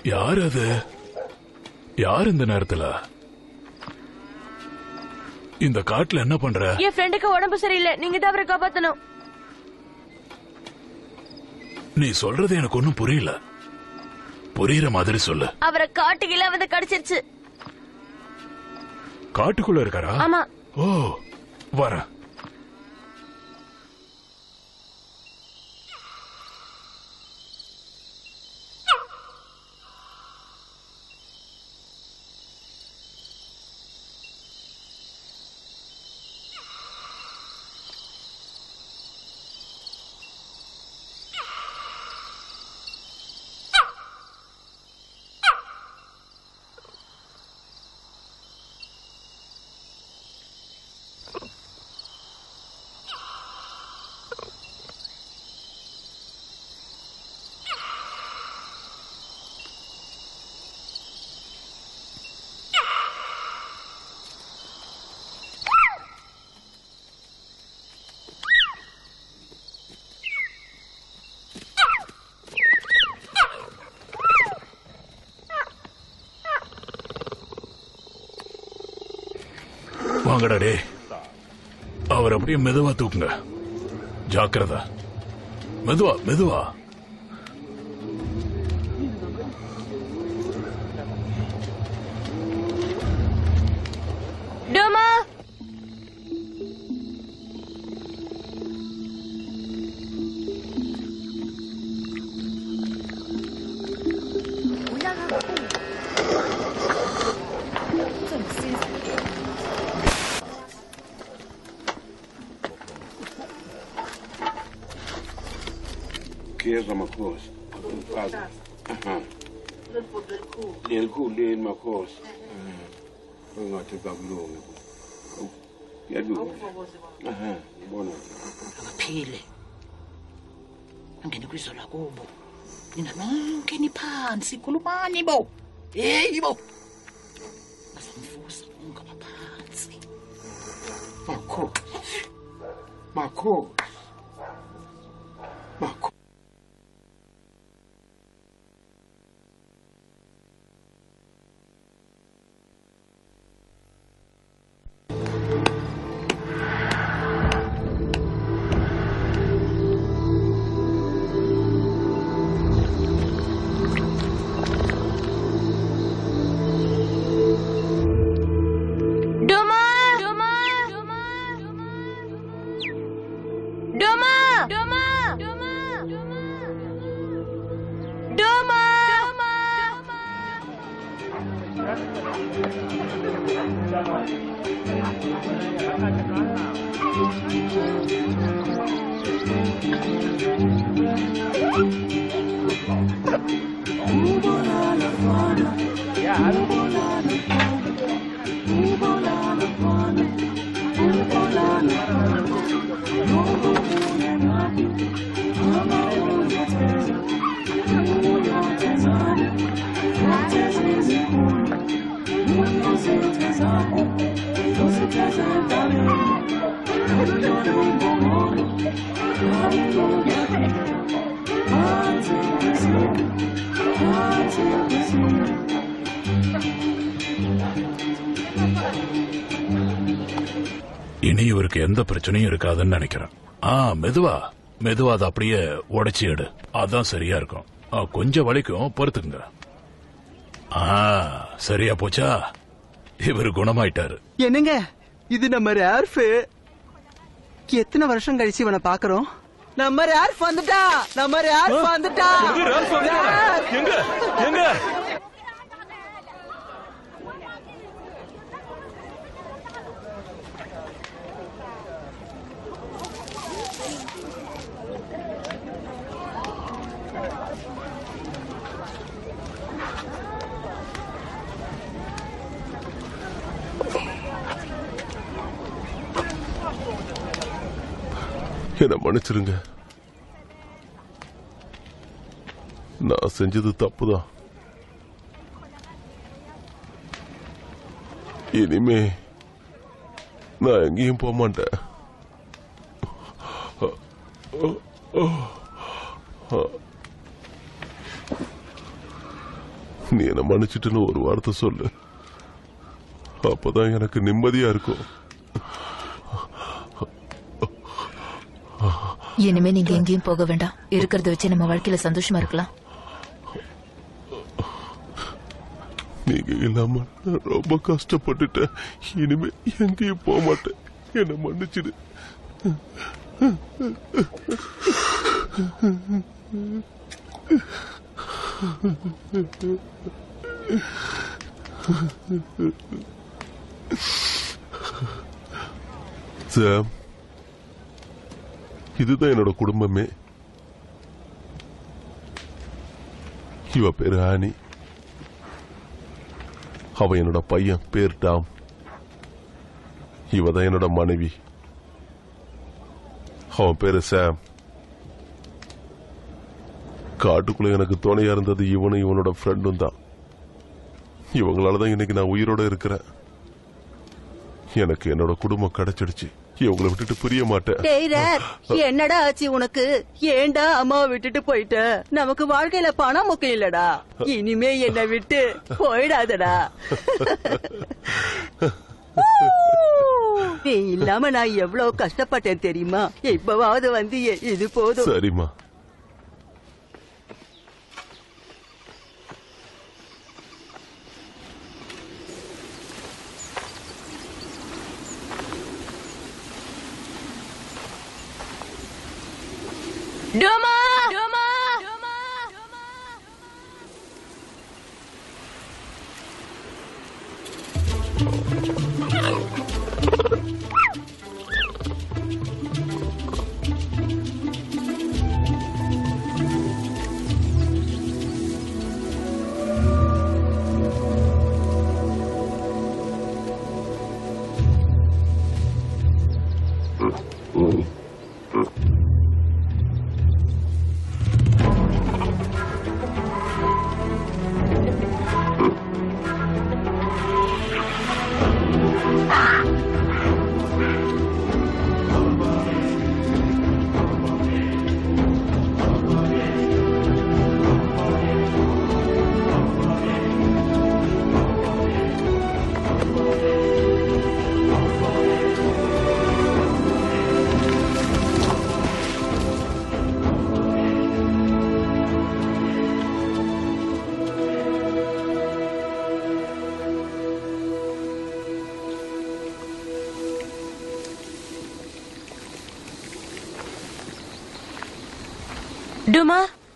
யார் அது யார் இந்த நேரத்துல இந்த காட்டுல என்ன பண்ற என் ஃப்ரெண்டுக்கு உடம்பு சரியில்லை நீங்க தான் அவரை காப்பாத்தணும் நீ சொல்றது எனக்கு ஒண்ணும் புரியல புரியுற மாதிரி சொல்லு அவரை காட்டுகில வந்து கடிச்சிருச்சு காட்டுக்குள்ள இருக்காரா ஆமா ஓ வரேன் வாங்கடா டே அவர் அப்படியே மெதுவா தூக்குங்க ஜாக்கிரதா மெதுவா மெதுவா டோமா كيف مكوس أها للكل لين مكوس ما تبقى بلوم يدو أها بونا aphile angene kwizwe lakubo nina nonke niphansi khulumani bo heyi bo bazamvusa ungaba phansi Makos Makos Makos டோமா டோமா டோமா டோமா டோமா இனி இவருக்கு எந்த பிரச்சனையும் இருக்காதுன்னு நினைக்கிறேன் ஆ மெதுவா மெதுவா அதை அப்படியே உடைச்சி எடு அதான் சரியா இருக்கும் ஆ, கொஞ்சம் வலிக்கும் பொறுத்துக்குங்க ஆ சரியா போச்சா இவர் குணமாயிட்டாரு என்னங்க இது நம்ம ரேர்ஃப் எத்தனை வருஷம் கழிச்சு இவனை பாக்குறோம் நம்ம ரேர்ஃப் வந்துட்டா நம்ம ரேர்ஃப் வந்துட்டா ரேர்ஃப். எங்க எங்க என்ன மன்னிச்சிருங்க நான் செஞ்சது தப்புதான் இனிமே நான் எங்கேயும் போக மாட்டேன் நீ என்ன மன்னிச்சிட்டுன்னு ஒரு வார்த்தை சொல்லு அப்பதான் எனக்கு நிம்மதியா இருக்கும் இனிமே நீங்க எங்கேயும் போக வேண்டாம் இருக்கிறத வச்சு நம்ம வாழ்க்கையில சந்தோஷமா இருக்கலாம் நீங்க இல்லாம நான் ரொம்ப கஷ்டப்பட்டுட்டேன் இனிமே எங்கேயும் போக மாட்டேன் என்ன மன்னிச்சிடு சாம் இதுதான் என்னோட குடும்பமே இவ பேரு ஆனி அவன் என்னோட பையன் பேர் டாம் இவ தான் என்னோட மனைவி அவன் பேரு சாம் காட்டுக்குள்ள எனக்கு துணையா இருந்தது இவனும் இவனோட ஃப்ரெண்டும் தான் இவங்களால தான் இன்னைக்கு நான் உயிரோட இருக்கிறேன் எனக்கு என்னோட குடும்பம் கிடைச்சிடுச்சு இவங்களை விட்டுட்டு பிரிய மாட்டேன் டேய் ரேர், என்னடா ஆச்சு உனக்கு ஏன்டா அம்மாவை விட்டுட்டு போயிட்ட நமக்கு வாழ்க்கையில பணம் முக்கியம் இல்லடா இனிமே என்னை விட்டு போயிடாதடா நீ இல்லாம நான் எவ்வளவு கஷ்டப்பட்டேன் தெரியுமா இப்பவாவது வந்து இது போதும் சரிம்மா டோமா டோமா டோமா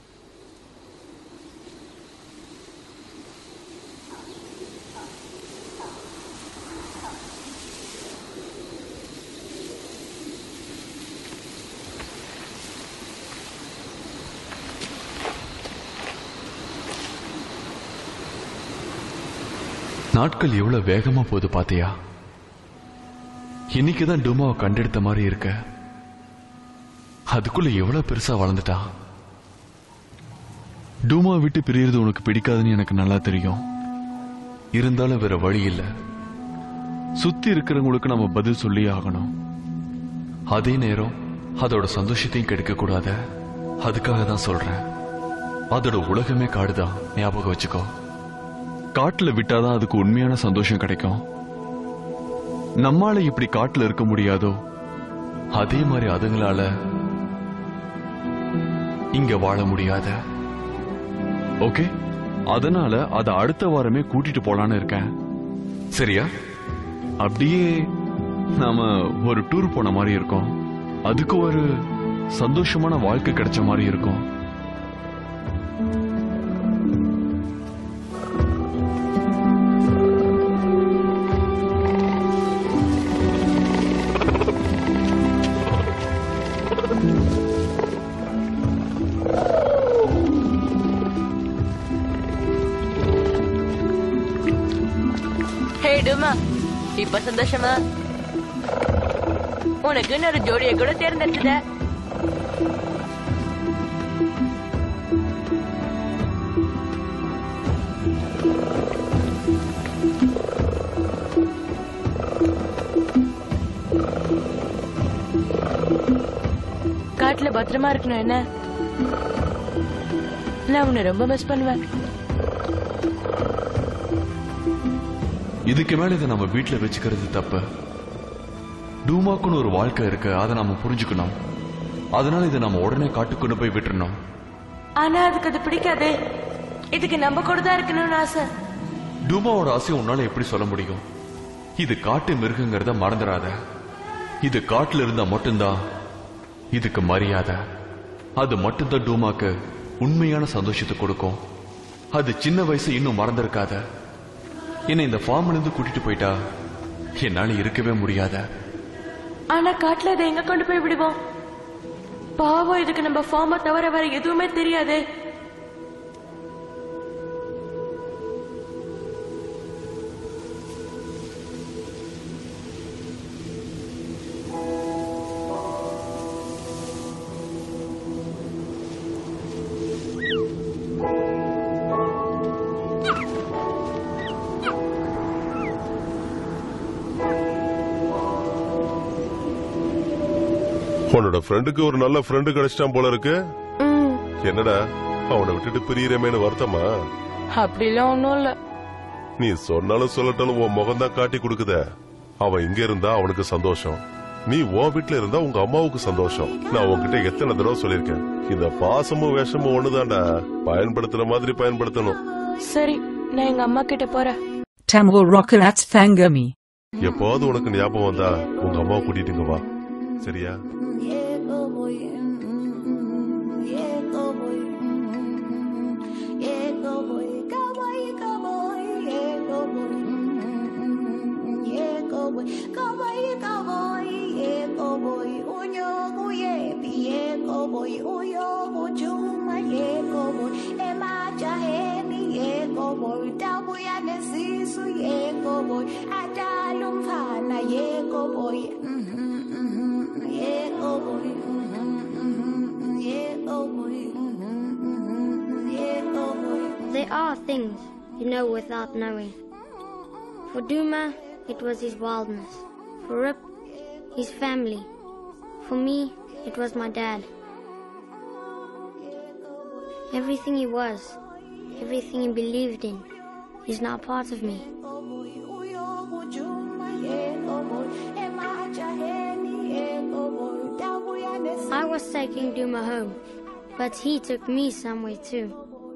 நாட்கள் எவ்வளவு வேகமா போகுது பாத்தியா இன்னைக்குதான் டூமாவை கண்டெடுத்த மாதிரி இருக்க அதுக்குள்ள எவ்வளவு பெருசா வளர்ந்துட்டான் டூமா விட்டு பிரியறது உனக்கு பிடிக்காதுன்னு எனக்கு நல்லா தெரியும் இருந்தாலும் வேற வழி இல்ல சுத்தி இருக்கிறவங்களுக்கு நம்ம பதில் சொல்லி ஆகணும் அதே நேரம் அதோட சந்தோஷத்தையும் கெடுக்க கூடாத அதுக்காக தான் சொல்றேன் அதோட உலகமே காடுதான் ஞாபகம் வச்சுக்கோ காட்டுல விட்டாதான் அதுக்கு உண்மையான சந்தோஷம் கிடைக்கும் நம்மால இப்படி காட்டுல இருக்க முடியாதோ அதே மாதிரி அதுங்களால இங்க வாழ முடியாத ஓகே அதனால அத அடுத்த வாரமே கூட்டிட்டு போலான்னு இருக்கேன் சரியா அப்படியே நாம ஒரு டூர் போன மாதிரி இருக்கும் அதுக்கு ஒரு சந்தோஷமான வாழ்க்கை கிடைச்ச மாதிரி இருக்கும் ஹே டுமா இப்ப சந்தோஷமா உனக்கு இன்னொரு ஜோடியை கூட தேர்ந்தெடுத்துட்ட காட்டுல பத்திரமா இருக்கணும் என்ன நான் உன்னை ரொம்ப மிஸ் பண்ணுவேன் இதுக்கு மேல இதை நம்ம வீட்டுல வச்சுக்கிறது தப்பு டூமாக்குன்னு ஒரு வாழ்க்கை இருக்கு அதை நாம புரிஞ்சுக்கணும் அதனால இதை நம்ம உடனே காட்டுக்கு கொண்டு போய் விட்டுறணும் ஆனா அதுக்கு அது பிடிக்காதே இதுக்கு நம்ம கூட தான் இருக்கணும்னு ஆசை டூமாவோட ஆசையை உன்னால எப்படி சொல்ல முடியும் இது காட்டு மிருகங்கிறத மறந்துடாத இது காட்டுல இருந்தா மட்டும்தான் இதுக்கு மரியாதை அது மட்டும்தான் டூமாக்கு உண்மையான சந்தோஷத்தை கொடுக்கும் அது சின்ன வயசு இன்னும் மறந்திருக்காத என்னை இந்த ஃபார்ம்ல இருந்து கூட்டிட்டு போயிட்டா என்னால இருக்கவே முடியாத ஆனா காட்டுல இதை எங்க கொண்டு போய் விடுவோம் பாவம் இதுக்கு நம்ம ஃபார்ம தவிர வேற எதுவுமே தெரியாதே உன்னோட ஃப்ரெண்டுக்கு ஒரு நல்ல ஃப்ரெண்டு கிடைச்சிட்டான் போல இருக்கு என்னடா அவனை விட்டுட்டு பிரியறமேனு வருத்தமா அப்படிலாம் ஒண்ணும் இல்ல நீ சொன்னாலும் சொல்லட்டாலும் உன் முகம் தான் காட்டி கொடுக்குத அவன் இங்க இருந்தா அவனுக்கு சந்தோஷம் நீ உன் வீட்டுல இருந்தா உங்க அம்மாவுக்கு சந்தோஷம் நான் உன்கிட்ட எத்தனை தடவை சொல்லிருக்கேன் இந்த பாசமும் வேஷமும் ஒண்ணுதான்டா பயன்படுத்துற மாதிரி பயன்படுத்தணும் சரி நான் எங்க அம்மா கிட்ட போறேன் Tamil Rockets Fangami. எப்போது உனக்கு ஞாபகம் வந்தா உங்க அம்மாவை கூட்டிட்டு இங்க வா சரியா Adala umfana yeko boy yeko boy yeko boy yeko boy There are things you know without knowing. For Duma, it was his wildness. For Rip, his family. For me, it was my dad. Everything he was, everything he believed in, is now part of me. I was taking Duma home, but he took me somewhere too.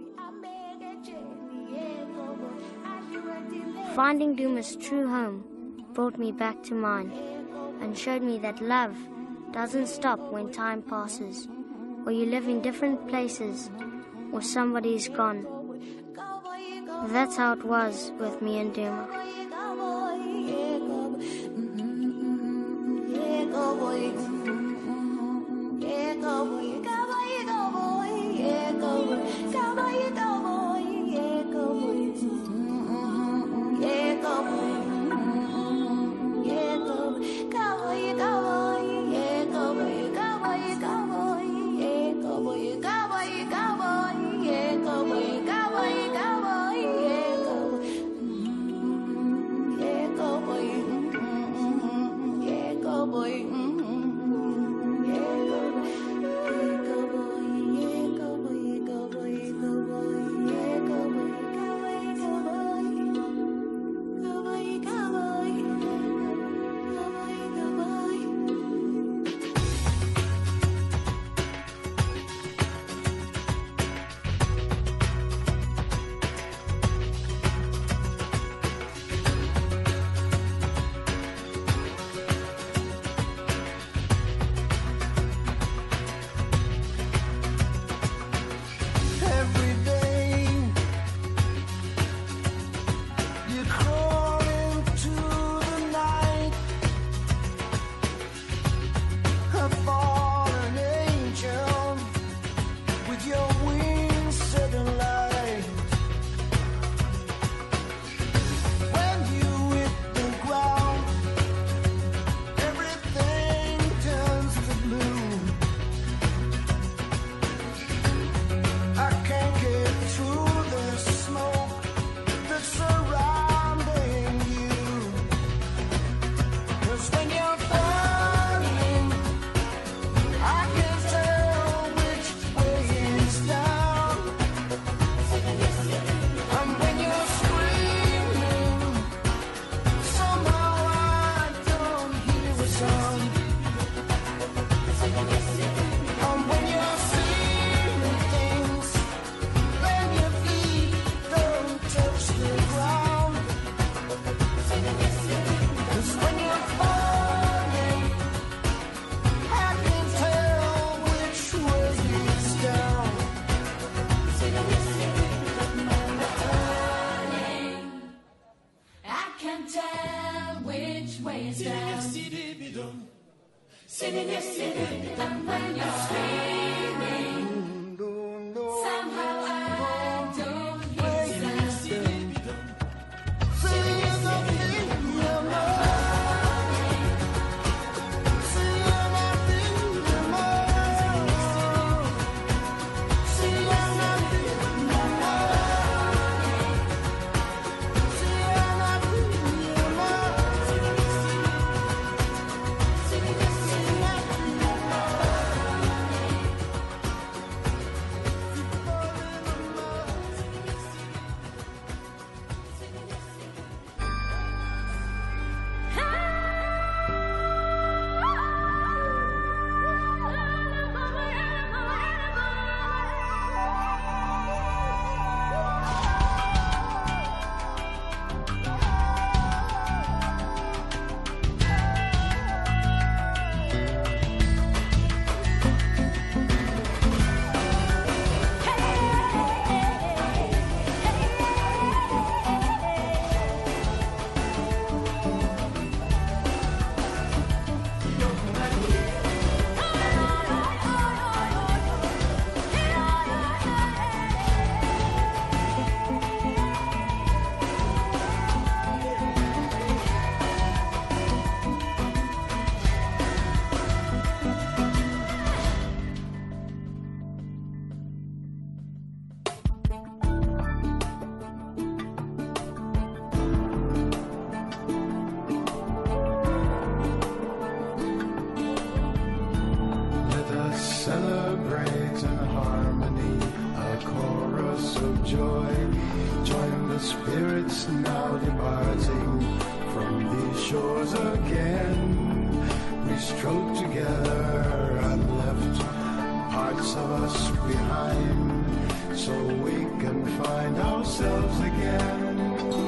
Finding Duma's true home brought me back to mine and showed me that love doesn't stop when time passes, or you live in different places, or somebody is gone. That's how it was with me and Duma. Boy, which way is down. Sitting here, sitting down when you're screaming. Somehow I don't hear sound. Sitting here, sitting Let us celebrate in harmony, a chorus of joy. Join the spirits now departing from these shores again. We strode together and left parts of us behind, so we can find ourselves again.